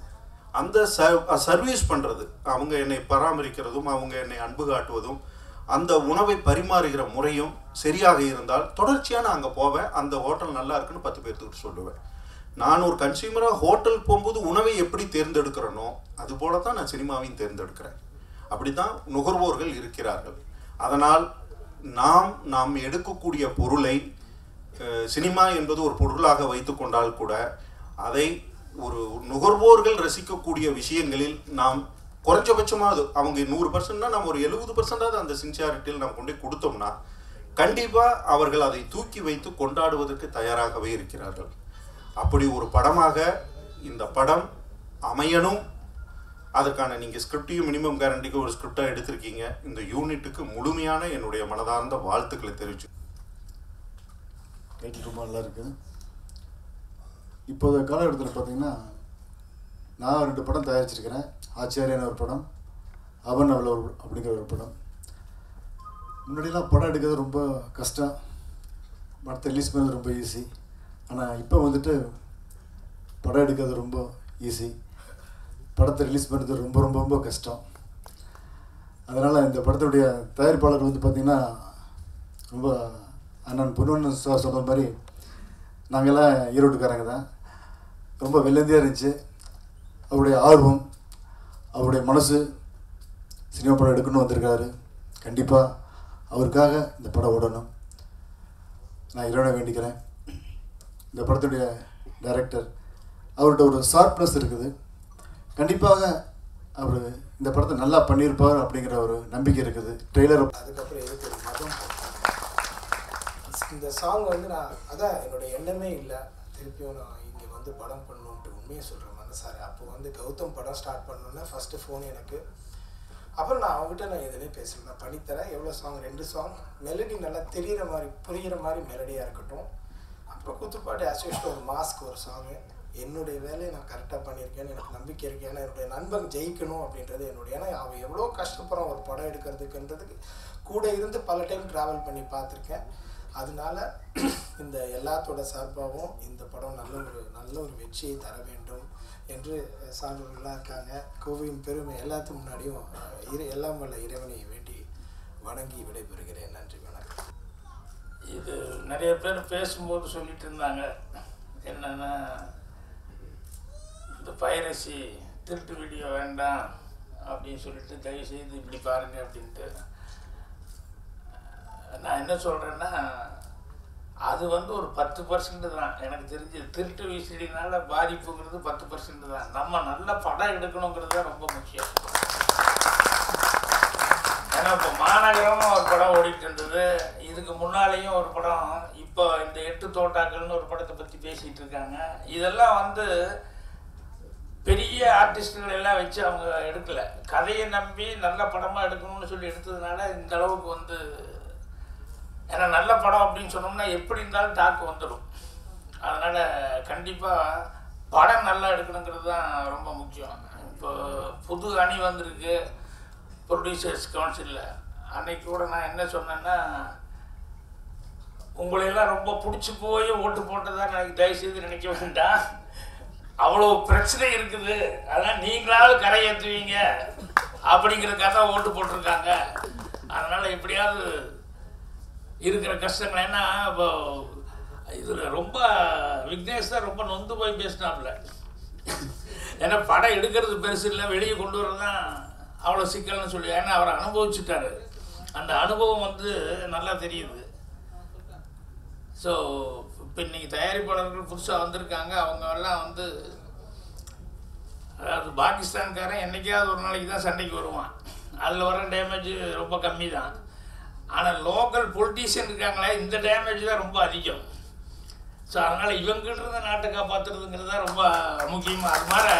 அந்த ச சர்வீஸ் பண்ணுறது அவங்க என்னை பராமரிக்கிறதும் அவங்க என்னை அன்பு காட்டுவதும் அந்த உணவை பரிமாறுகிற முறையும் சரியாக இருந்தால் தொடர்ச்சியாக நான் அங்கே போவேன் அந்த ஹோட்டல் நல்லா இருக்குன்னு பத்து பேர்த்துக்கிட்ட சொல்லுவேன் நான் ஒரு கன்சியூமராக ஹோட்டல் போகும்போது உணவை எப்படி தேர்ந்தெடுக்கிறேனோ அது போல தான் நான் சினிமாவையும் தேர்ந்தெடுக்கிறேன் அப்படி தான் நுகர்வோர்கள் இருக்கிறார்கள் அதனால் நாம் நாம் எடுக்கக்கூடிய பொருளை அஹ், சினிமா என்பது ஒரு பொருளாக வைத்துக்கொண்டால் கூட அதை ஒரு நுகர்வோர்கள் ரசிக்கக்கூடிய விஷயங்களில் நாம் குறைஞ்சபட்சமாவது அவங்க நூறு பர்சன்ட்னா நம்ம ஒரு எழுபது பர்சன்டாவது அந்த சின்சியாரிட்டியில் நம்ம கொண்டு போய் கொடுத்தோம்னா கண்டிப்பாக அவர்கள் அதை தூக்கி வைத்து கொண்டாடுவதற்கு தயாராகவே இருக்கிறார்கள் அப்படி ஒரு படமாக இந்த படம் அமையணும் அதற்கான நீங்கள் ஸ்கிரிப்டையும் மினிமம் கேரண்டிக்கு ஒரு ஸ்கிரிப்டாக எடுத்திருக்கீங்க இந்த யூனிட்டுக்கு முழுமையான என்னுடைய மனதார்ந்த வாழ்த்துக்களை தெரிவிச்சு டைட்டில் ரொம்ப நல்லா இருக்கு இப்போதைய காலகட்டத்தில் பார்த்தீங்கன்னா நான் ரெண்டு படம் தயாரிச்சிருக்கிறேன் ஆச்சாரியான ஒரு படம் அவன் அவள் ஒரு அப்படிங்கிற ஒரு படம் முன்னாடிலாம் படம் எடுக்கிறது ரொம்ப கஷ்டம் படத்தை ரிலீஸ் பண்ணுறது ரொம்ப ஈஸி ஆனால் இப்போ வந்துட்டு படம் எடுக்கிறது ரொம்ப ஈஸி படத்தை ரிலீஸ் பண்ணுறது ரொம்ப ரொம்ப ரொம்ப கஷ்டம் அதனால் இந்த படத்துடைய தயாரிப்பாளர் வந்து பார்த்திங்கன்னா ரொம்ப அண்ணன் பொன்வண்ணன் சார் சொன்ன மாதிரி நாங்கள்லாம் ஈரோட்டுக்காரங்க தான் ரொம்ப வெள்ளந்தியாக இருந்துச்சு அவருடைய ஆர்வம் அவருடைய மனசு சினிமா படம் எடுக்கணும்னு வந்திருக்காரு கண்டிப்பாக அவருக்காக இந்த படம் ஓடணும் நான் இறைவனை வேண்டிக்கிறேன் இந்த படத்துடைய டைரக்டர் அவர்கிட்ட ஒரு ஷார்ப்னஸ் இருக்குது கண்டிப்பாக அவர் இந்த படத்தை நல்லா பண்ணியிருப்பார் அப்படிங்கிற ஒரு நம்பிக்கை இருக்குது ட்ரெய்லர் அதுக்கப்புறம் எதுக்கு ஒரு மதம் இந்த சாங் வந்து நான் அதான் என்னோட எண்ணமே இல்லை திருப்பியும் நான் இங்கே வந்து படம் பண்ணணுன்ட்டு உண்மையை சொல்கிறேன் மனசார அப்போ வந்து கௌதம் படம் ஸ்டார்ட் பண்ணோன்னே ஃபஸ்ட்டு ஃபோன் எனக்கு அப்புறம் நான் அவங்ககிட்ட நான் எதுவுமே பேசல நான் பண்ணித்தரேன் எவ்வளோ சாங் ரெண்டு சாங் மெலடி நல்லா தெரியிற மாதிரி புரிகிற மாதிரி மெலடியாக இருக்கட்டும் அப்புறம் குத்துப்பாட்டு ஆஸ் ஒரு மாஸ்க் ஒரு சாங்கு என்னுடைய வேலையை நான் கரெக்டாக பண்ணியிருக்கேன்னு எனக்கு நம்பிக்கை இருக்கு ஏன்னா என்னுடைய நண்பன் ஜெயிக்கணும் அப்படின்றது என்னுடைய ஏன்னா அவன் எவ்வளோ கஷ்டப்படுறான் ஒரு படம் எடுக்கிறதுக்குன்றதுக்கு கூட இருந்து பல டைம் ட்ராவல் பண்ணி பார்த்துருக்கேன் அதனால இந்த எல்லாத்தோட சார்பாகவும் இந்த படம் நல்ல ஒரு நல்ல ஒரு வெற்றியை தர வேண்டும் என்று சான்றோர்களாக இருக்காங்க கோவையின் பெருமை எல்லாத்துக்கு முன்னாடியும் அஹ், இறை எல்லாம் வல்ல இறைவனை வேண்டி வணங்கி விடைபெறுகிறேன் நன்றி வணக்கம் இது நிறைய பேர் பேசும்போது சொல்லிட்டு இருந்தாங்க என்னன்னா இந்த பைரசி திருட்டு வீடியோ வேண்டாம் அப்படின்னு சொல்லிட்டு தயவு செய்து இப்படி பாருங்க அப்படின்ட்டு நான் என்ன சொல்கிறேன்னா அது வந்து ஒரு பத்து பர்சன்ட் தான் எனக்கு தெரிஞ்சு திருட்டு விசிடினால பாதிப்புங்கிறது பத்து பர்சன்ட் தான் நம்ம நல்ல படம் எடுக்கணுங்கிறது தான் ரொம்ப முக்கியம் ஏன்னா இப்போ மாநகரமும் ஒரு படம் ஓடிட்டு இருந்தது இதுக்கு முன்னாலேயும் ஒரு படம் இப்போ இந்த எட்டு தோட்டாக்கள்னு ஒரு படத்தை பற்றி பேசிகிட்டு இருக்காங்க இதெல்லாம் வந்து பெரிய ஆர்டிஸ்டுகள் எல்லாம் வச்சு அவங்க எடுக்கல கதையை நம்பி நல்ல படமாக எடுக்கணும்னு சொல்லி எடுத்ததுனால இந்த அளவுக்கு வந்து ஏன்னா நல்ல படம் அப்படின்னு சொன்னோம்னா எப்படி இருந்தாலும் டாக்கு வந்துடும் அதனால் கண்டிப்பாக படம் நல்லா எடுக்கணுங்கிறது தான் ரொம்ப முக்கியம் இப்போ புது அணி வந்திருக்கு ப்ரொடியூசர்ஸ் கவுன்சிலில் அன்னைக்கு கூட நான் என்ன சொன்னேன்னா உங்களையெல்லாம் ரொம்ப பிடிச்சி போய் ஓட்டு போட்டதா நான் தயவுசெய்து நினைக்க வேண்டாம் அவ்வளோ பிரச்சனை இருக்குது அதான் நீங்களாவது கரையேற்றுவீங்க அப்படிங்கிறதுக்காக தான் ஓட்டு போட்டிருக்காங்க அதனால் எப்படியாவது இருக்கிற கஷ்டங்கள் ஏன்னா இப்போ இதில் ரொம்ப விக்னேஷ் தான் ரொம்ப நொந்து போய் பேசினாப்புல ஏன்னா படம் எடுக்கிறது பெருசு இல்லை வெளியே கொண்டு வரது தான் அவ்வளோ சிக்கல்னு சொல்லி ஏன்னா அவர் அனுபவிச்சுட்டாரு அந்த அனுபவம் வந்து நல்லா தெரியுது ஸோ இப்போ இன்னைக்கு தயாரிப்பாளர்கள் புதுசாக வந்திருக்காங்க அவங்க எல்லாம் வந்து அதாவது பாகிஸ்தான்காரன் என்னைக்காவது ஒரு நாளைக்கு தான் சண்டைக்கு வருவான் அதில் வர டேமேஜ் ரொம்ப கம்மி தான் ஆனால் லோக்கல் பொலிட்டீஷியன் இருக்காங்களே இந்த டேமேஜ் தான் ரொம்ப அதிகம் ஸோ அதனால் இவங்ககிட்ட இருந்த நாட்டை காப்பாற்றுறதுங்கிறது தான் ரொம்ப முக்கியமாக அது மாதிரி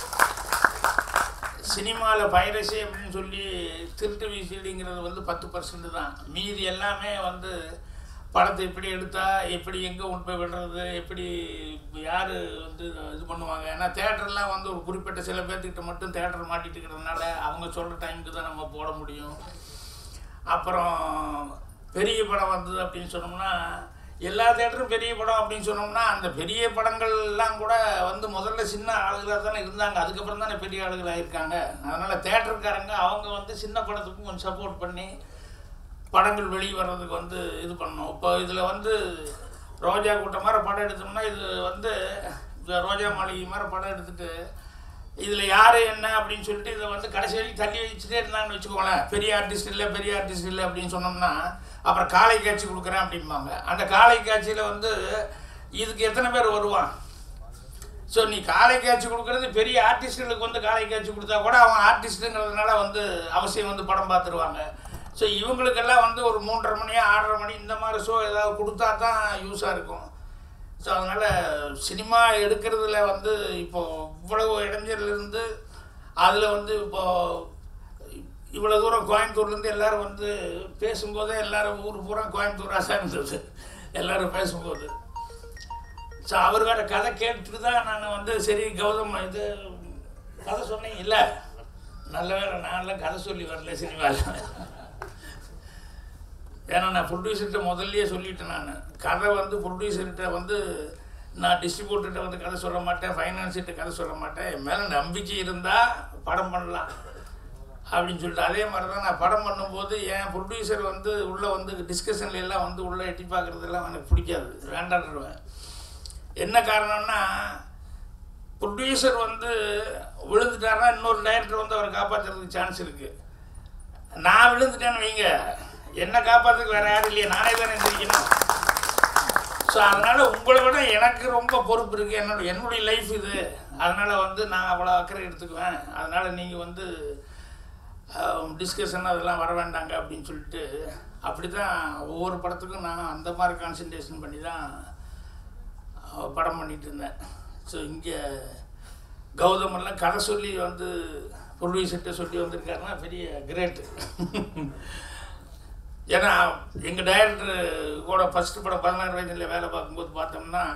சினிமாவில் பைரசி அப்படின்னு சொல்லி திருட்டு விசிடிங்கிறது வந்து பத்து பர்சன்ட் தான் மீதி எல்லாமே வந்து படத்தை எப்படி எடுத்தா எப்படி எங்கே கொண்டு போய் விடுறது எப்படி யார் வந்து இது பண்ணுவாங்க ஏன்னா தேட்டர்லாம் வந்து ஒரு குறிப்பிட்ட சில பேர்த்துக்கிட்ட மட்டும் தேட்டர் மாட்டிட்டு இருக்கிறதுனால அவங்க சொல்கிற டைமுக்கு தான் நம்ம போட முடியும் அப்புறம் பெரிய படம் வந்தது அப்படின்னு சொன்னோம்னா எல்லா தேட்டரும் பெரிய படம் அப்படின்னு சொன்னோம்னா அந்த பெரிய படங்கள் எல்லாம் கூட வந்து முதல்ல சின்ன ஆளுகளாக தானே இருந்தாங்க அதுக்கப்புறம் தானே பெரிய ஆளுகளாக இருக்காங்க அதனால் தேட்டருக்காரங்க அவங்க வந்து சின்ன படத்துக்கும் கொஞ்சம் சப்போர்ட் பண்ணி படங்கள் வெளியே வர்றதுக்கு வந்து இது பண்ணணும் இப்போ இதில் வந்து ரோஜா கூட்டம் மாதிரி படம் எடுத்தோம்னா இது வந்து இந்த ரோஜா மாளிகை மாதிரி படம் எடுத்துட்டு இதில் யார் என்ன அப்படின்னு சொல்லிட்டு இதை வந்து கடைசி வரைக்கும் தள்ளி வச்சுட்டே இருந்தாங்கன்னு வச்சுக்கோங்களேன் பெரிய ஆர்டிஸ்ட் இல்லை பெரிய ஆர்டிஸ்ட் இல்லை அப்படின்னு சொன்னோம்னா அப்புறம் காலை காட்சி கொடுக்குறேன் அப்படிம்பாங்க அந்த காலை காட்சியில் வந்து இதுக்கு எத்தனை பேர் வருவான் ஸோ நீ காலை காட்சி கொடுக்குறது பெரிய ஆர்டிஸ்ட்டுகளுக்கு வந்து காலை காட்சி கொடுத்தா கூட அவன் ஆர்டிஸ்ட்டுங்கிறதுனால வந்து அவசியம் வந்து படம் பார்த்துருவாங்க ஸோ இவங்களுக்கெல்லாம் வந்து ஒரு மூன்றரை மணி ஆறரை மணி இந்த மாதிரி ஷோ ஏதாவது கொடுத்தா தான் யூஸாக இருக்கும் ஸோ அதனால் சினிமா எடுக்கிறதுல வந்து இப்போது இவ்வளவு இடைஞ்சல் இருந்து அதில் வந்து இப்போது இவ்வளோ தூரம் கோயம்புத்தூர்லேருந்து எல்லாரும் வந்து பேசும்போதே எல்லாரும் ஊர் பூரா கோயம்புத்தூராக தான் இருந்தது எல்லாரும் பேசும்போது ஸோ அவர் வேறு கதை கேட்டுட்டு தான் நான் வந்து சரி கௌதம் இது கதை சொன்னீங்க இல்லை நல்ல வேலை நான்லாம் கதை சொல்லி வரல சினிமாவில் ஏன்னா நான் ப்ரொடியூசர்கிட்ட முதல்லயே சொல்லிட்டேன் நான் கதை வந்து ப்ரொடியூசர்கிட்ட வந்து நான் டிஸ்ட்ரிபியூட்டர்கிட்ட வந்து கதை சொல்ல மாட்டேன் ஃபைனான்ஸ்கிட்ட கதை சொல்ல மாட்டேன் என் மேலே நம்பிக்கை இருந்தால் படம் பண்ணலாம் அப்படின்னு சொல்லிட்டு அதே மாதிரி தான் நான் படம் பண்ணும்போது என் ப்ரொடியூசர் வந்து உள்ளே வந்து டிஸ்கஷன்ல எல்லாம் வந்து உள்ளே எட்டி பார்க்குறதெல்லாம் எனக்கு பிடிக்காது வேண்டான்னுருவேன் என்ன காரணம்னா ப்ரொடியூசர் வந்து விழுந்துட்டாருன்னா இன்னொரு டைரக்டர் வந்து அவரை காப்பாற்றுறதுக்கு சான்ஸ் இருக்குது நான் விழுந்துட்டேன்னு வைங்க என்னை காப்பாற்றுறதுக்கு வேறு யாரும் இல்லையா நானே தானே எந்திரிக்கணும் ஸோ அதனால் உங்களை விட எனக்கு ரொம்ப பொறுப்பு இருக்குது என்னோட என்னுடைய லைஃப் இது அதனால் வந்து நான் அவ்வளோ அக்கறை எடுத்துக்குவேன் அதனால் நீங்கள் வந்து டிஸ்கஷன் அதெல்லாம் வர வேண்டாங்க அப்படின்னு சொல்லிட்டு அப்படி தான் ஒவ்வொரு படத்துக்கும் நான் அந்த மாதிரி கான்சன்ட்ரேஷன் பண்ணி தான் அஹ், படம் பண்ணிட்டு இருந்தேன் ஸோ இங்கே கௌதமெல்லாம் கதை சொல்லி வந்து ப்ரொடியூசர்கிட்ட சொல்லி வந்திருக்காருன்னா பெரிய கிரேட்டு ஏன்னா எங்கள் டைரக்டர் கூட ஃபஸ்ட்டு படம் பதினாறு வயதில் வேலை பார்க்கும்போது பார்த்தோம்னா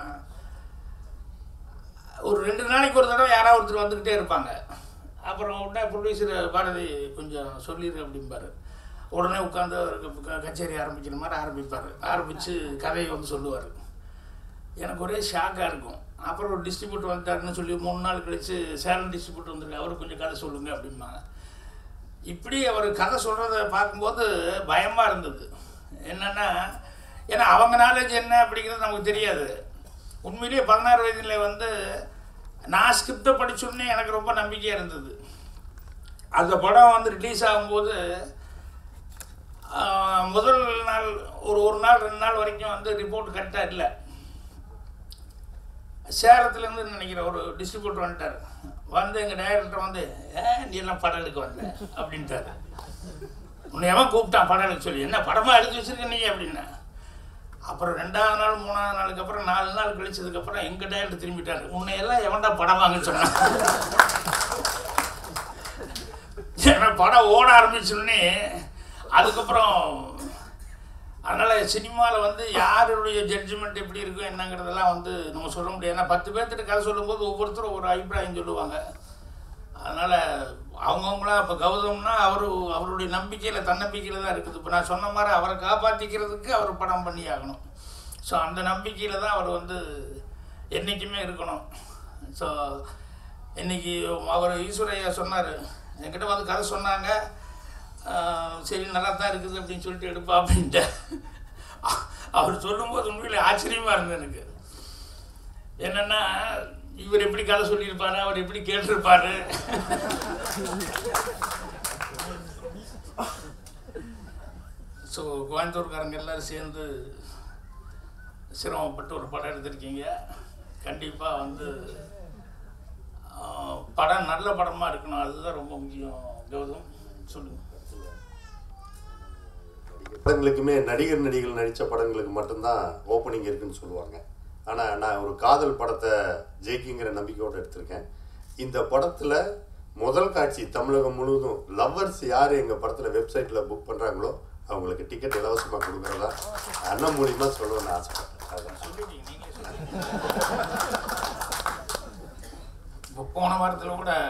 ஒரு ரெண்டு நாளைக்கு ஒரு தடவை யாராவது ஒருத்தர் வந்துக்கிட்டே இருப்பாங்க அப்புறம் உடனே ப்ரொடியூசர் பாரதி கொஞ்சம் சொல்லிடு அப்படிம்பாரு உடனே உட்காந்து அவருக்கு க- கச்சேரி ஆரம்பிக்கிற மாதிரி ஆரம்பிப்பார் ஆரம்பித்து கதையை வந்து சொல்லுவார் எனக்கு ஒரே ஷாக்காக இருக்கும் அப்புறம் ஒரு டிஸ்ட்ரிபியூட்டர் வந்துட்டாருன்னு சொல்லி மூணு நாள் கழித்து சேலம் டிஸ்ட்ரிபியூட்டர் வந்திருக்கு அவரு கொஞ்சம் கதை சொல்லுங்க அப்படிம்பாங்க இப்படி அவர் கதை சொல்கிறத பார்க்கும்போது பயமாக இருந்தது என்னென்னா ஏன்னா அவங்க நாலேஜ் என்ன அப்படிங்கிறது நமக்கு தெரியாது உண்மையிலேயே பதினாறு வயதில் வந்து நான் ஸ்கிரிப்டை படிச்சோடனே எனக்கு ரொம்ப நம்பிக்கையாக இருந்தது அந்த படம் வந்து ரிலீஸ் ஆகும்போது ஆஹ், முதல் நாள் ஒரு ஒரு நாள் ரெண்டு நாள் வரைக்கும் வந்து ரிப்போர்ட் கரெக்டாக இல்லை சேலத்துலேருந்து நினைக்கிற ஒரு டிஸ்ட்ரிபியூட்டர் வந்துட்டார் வந்து எங்கள் டைரக்டர் வந்து ஏ நீ எல்லாம் படம் எடுக்க வந்த அப்படின்ட்டாரு உன்னை எவன் கூப்பிட்டான் படம் எடுக்க சொல்லி என்ன படமாக எடுத்து வச்சிருக்க நீ அப்படின்னா அப்புறம் ரெண்டாவது நாள் மூணாவது நாளுக்கு அப்புறம் நாலு நாள் கழிச்சதுக்கப்புறம் எங்கள் டைரக்டர் திரும்பிட்டாரு உன்னை எல்லாம் எவன்டா படம் வாங்க சொன்னான் ஏன்னா படம் ஓட ஆரம்பிச்சோடனே அதுக்கப்புறம் அதனால் சினிமாவில் வந்து யாருடைய ஜட்ஜ்மெண்ட் எப்படி இருக்கும் என்னங்கிறதெல்லாம் வந்து நம்ம சொல்ல முடியாது ஏன்னா பத்து பேர்த்திட்ட கதை சொல்லும்போது ஒவ்வொருத்தரும் ஒரு அபிப்பிராயம் சொல்லுவாங்க அதனால் அவங்கவுங்களாம் இப்போ கௌதம்னா அவர் அவருடைய நம்பிக்கையில் தன்னம்பிக்கையில் தான் இருக்குது இப்போ நான் சொன்ன மாதிரி அவரை காப்பாற்றிக்கிறதுக்கு அவர் படம் பண்ணி ஆகணும் ஸோ அந்த நம்பிக்கையில் தான் அவர் வந்து என்றைக்குமே இருக்கணும் ஸோ இன்னைக்கு அவர் ஈஸ்வரையா சொன்னார் என்கிட்ட வந்து கதை சொன்னாங்க ஆஹ் சரி நல்லா தான் இருக்குது அப்படின்னு சொல்லிட்டு எடுப்பா அப்படின்ட்டு அவர் சொல்லும்போது உண்மையிலே ஆச்சரியமாக இருந்தது எனக்கு என்னென்னா இவர் எப்படி கதை சொல்லியிருப்பாரு அவர் எப்படி கேட்டிருப்பாரு ஸோ கோயம்புத்தூர்காரங்க எல்லாரும் சேர்ந்து சிரமப்பட்டு ஒரு படம் எடுத்திருக்கீங்க கண்டிப்பாக வந்து ஆஹ், படம் நல்ல படமாக இருக்கணும் அதுதான் ரொம்ப முக்கியம் கௌதம் சொல்லுங்கள் படங்களுக்குமே நடிகர் நடிகைகள் நடித்த படங்களுக்கு மட்டும்தான் ஓப்பனிங் இருக்குன்னு சொல்லுவாங்க ஆனால் நான் ஒரு காதல் படத்தை ஜெயிக்குங்கிற நம்பிக்கையோடு எடுத்திருக்கேன் இந்த படத்தில் முதல் காட்சி தமிழகம் முழுவதும் லவ்வர்ஸ் யார் எங்கள் படத்தில் வெப்சைட்டில் புக் பண்ணுறாங்களோ அவங்களுக்கு டிக்கெட் இலவசமாக கொடுக்குறதா அண்ணன் மூலியமா சொல்லணும்னு ஆசைப்பட்டேன் அதான் இப்போ போன வாரத்தில் கூட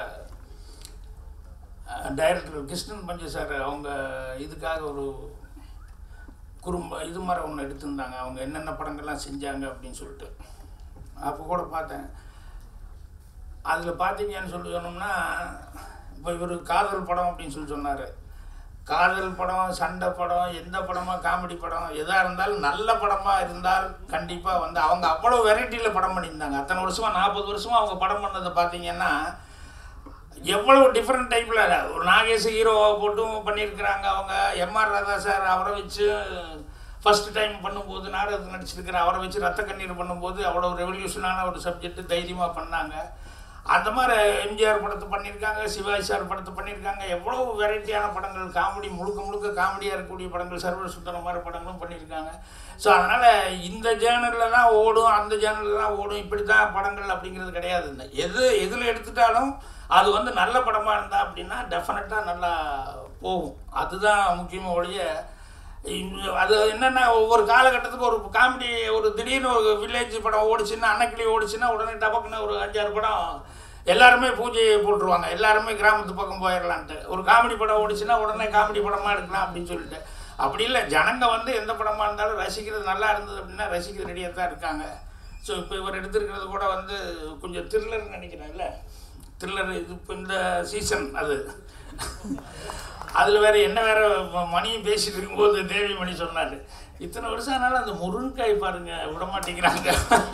டைரக்டர் கிருஷ்ணன் பஞ்சு சார் அவங்க இதுக்காக ஒரு குறும்ப இது மாதிரி ஒன்று எடுத்திருந்தாங்க அவங்க என்னென்ன படங்கள்லாம் செஞ்சாங்க அப்படின்னு சொல்லிட்டு அப்போ கூட பார்த்தேன் அதில் பார்த்தீங்கன்னு சொல்லி சொன்னோம்னா இப்போ இவர் காதல் படம் அப்படின்னு சொல்லி சொன்னார் காதல் படம் சண்டை படம் எந்த படமாக காமெடி படம் எதாக இருந்தாலும் நல்ல படமாக இருந்தால் கண்டிப்பாக வந்து அவங்க அவ்வளோ வெரைட்டியில் படம் பண்ணியிருந்தாங்க அத்தனை வருஷமாக நாற்பது வருஷமாக அவங்க படம் பண்ணதை பார்த்தீங்கன்னா எவ்வளவு டிஃப்ரெண்ட் டைப்பில் ஒரு நாகேஷ் ஹீரோவை போட்டும் பண்ணியிருக்கிறாங்க அவங்க எம்ஆர் ராதா சார் அவரை வச்சு ஃபர்ஸ்ட் டைம் பண்ணும்போது நாடகத்தில் நடிச்சிருக்கிற அவரை வச்சு ரத்த கண்ணீர் பண்ணும்போது அவ்வளோ ரெவல்யூஷனான ஒரு சப்ஜெக்ட் தைரியமாக பண்ணாங்க அந்த மாதிரி எம்ஜிஆர் படத்தை பண்ணியிருக்காங்க சிவாஜி சார் படத்தை பண்ணியிருக்காங்க எவ்வளோ வெரைட்டியான படங்கள் காமெடி முழுக்க முழுக்க காமெடியாக இருக்கக்கூடிய படங்கள் சர்வ சுந்தரம் மாதிரி படங்களும் பண்ணியிருக்காங்க ஸோ அதனால் இந்த ஜேர்னலில் தான் ஓடும் அந்த ஜேர்னலில் தான் ஓடும் இப்படி தான் படங்கள் அப்படிங்கிறது கிடையாது இந்த எது எதில் எடுத்துட்டாலும் அது வந்து நல்ல படமாக இருந்தால் அப்படின்னா டெஃபினட்டாக நல்லா போகும் அதுதான் முக்கியமாக ஒழிய இந்த- அது என்னென்ன ஒவ்வொரு காலகட்டத்துக்கு ஒரு காமெடி ஒரு திடீர்னு ஒரு வில்லேஜ் படம் ஓடிச்சுன்னா அன்னக்கிளி ஓடிச்சுன்னா உடனே டபக்குன்னு ஒரு அஞ்சாறு படம் எல்லாருமே பூஜை போட்டுருவாங்க எல்லாருமே கிராமத்து பக்கம் போயிடலான்ட்டு ஒரு காமெடி படம் ஓடிச்சுன்னா உடனே காமெடி படமாக எடுக்கலாம் அப்படின்னு சொல்லிட்டு அப்படி இல்லை ஜனங்க வந்து எந்த படமாக இருந்தாலும் ரசிக்கிறது நல்லா இருந்தது அப்படின்னா ரசிக்கிறது ரெடியாக தான் இருக்காங்க ஸோ இப்போ இவர் எடுத்திருக்கிறது கூட வந்து கொஞ்சம் த்ரில்லர் நினைக்கிறேன்ல த்ரில்லர் இது இப்போ இந்த சீசன் அது அதில் வேற என்ன வேற ம- மணியும் பேசிட்டு இருக்கும்போது தேவி மணி சொன்னார் இத்தனை வருஷம் ஆனாலும் அந்த முருங்கைக்காய் பாருங்க விட மாட்டேங்கிறாங்க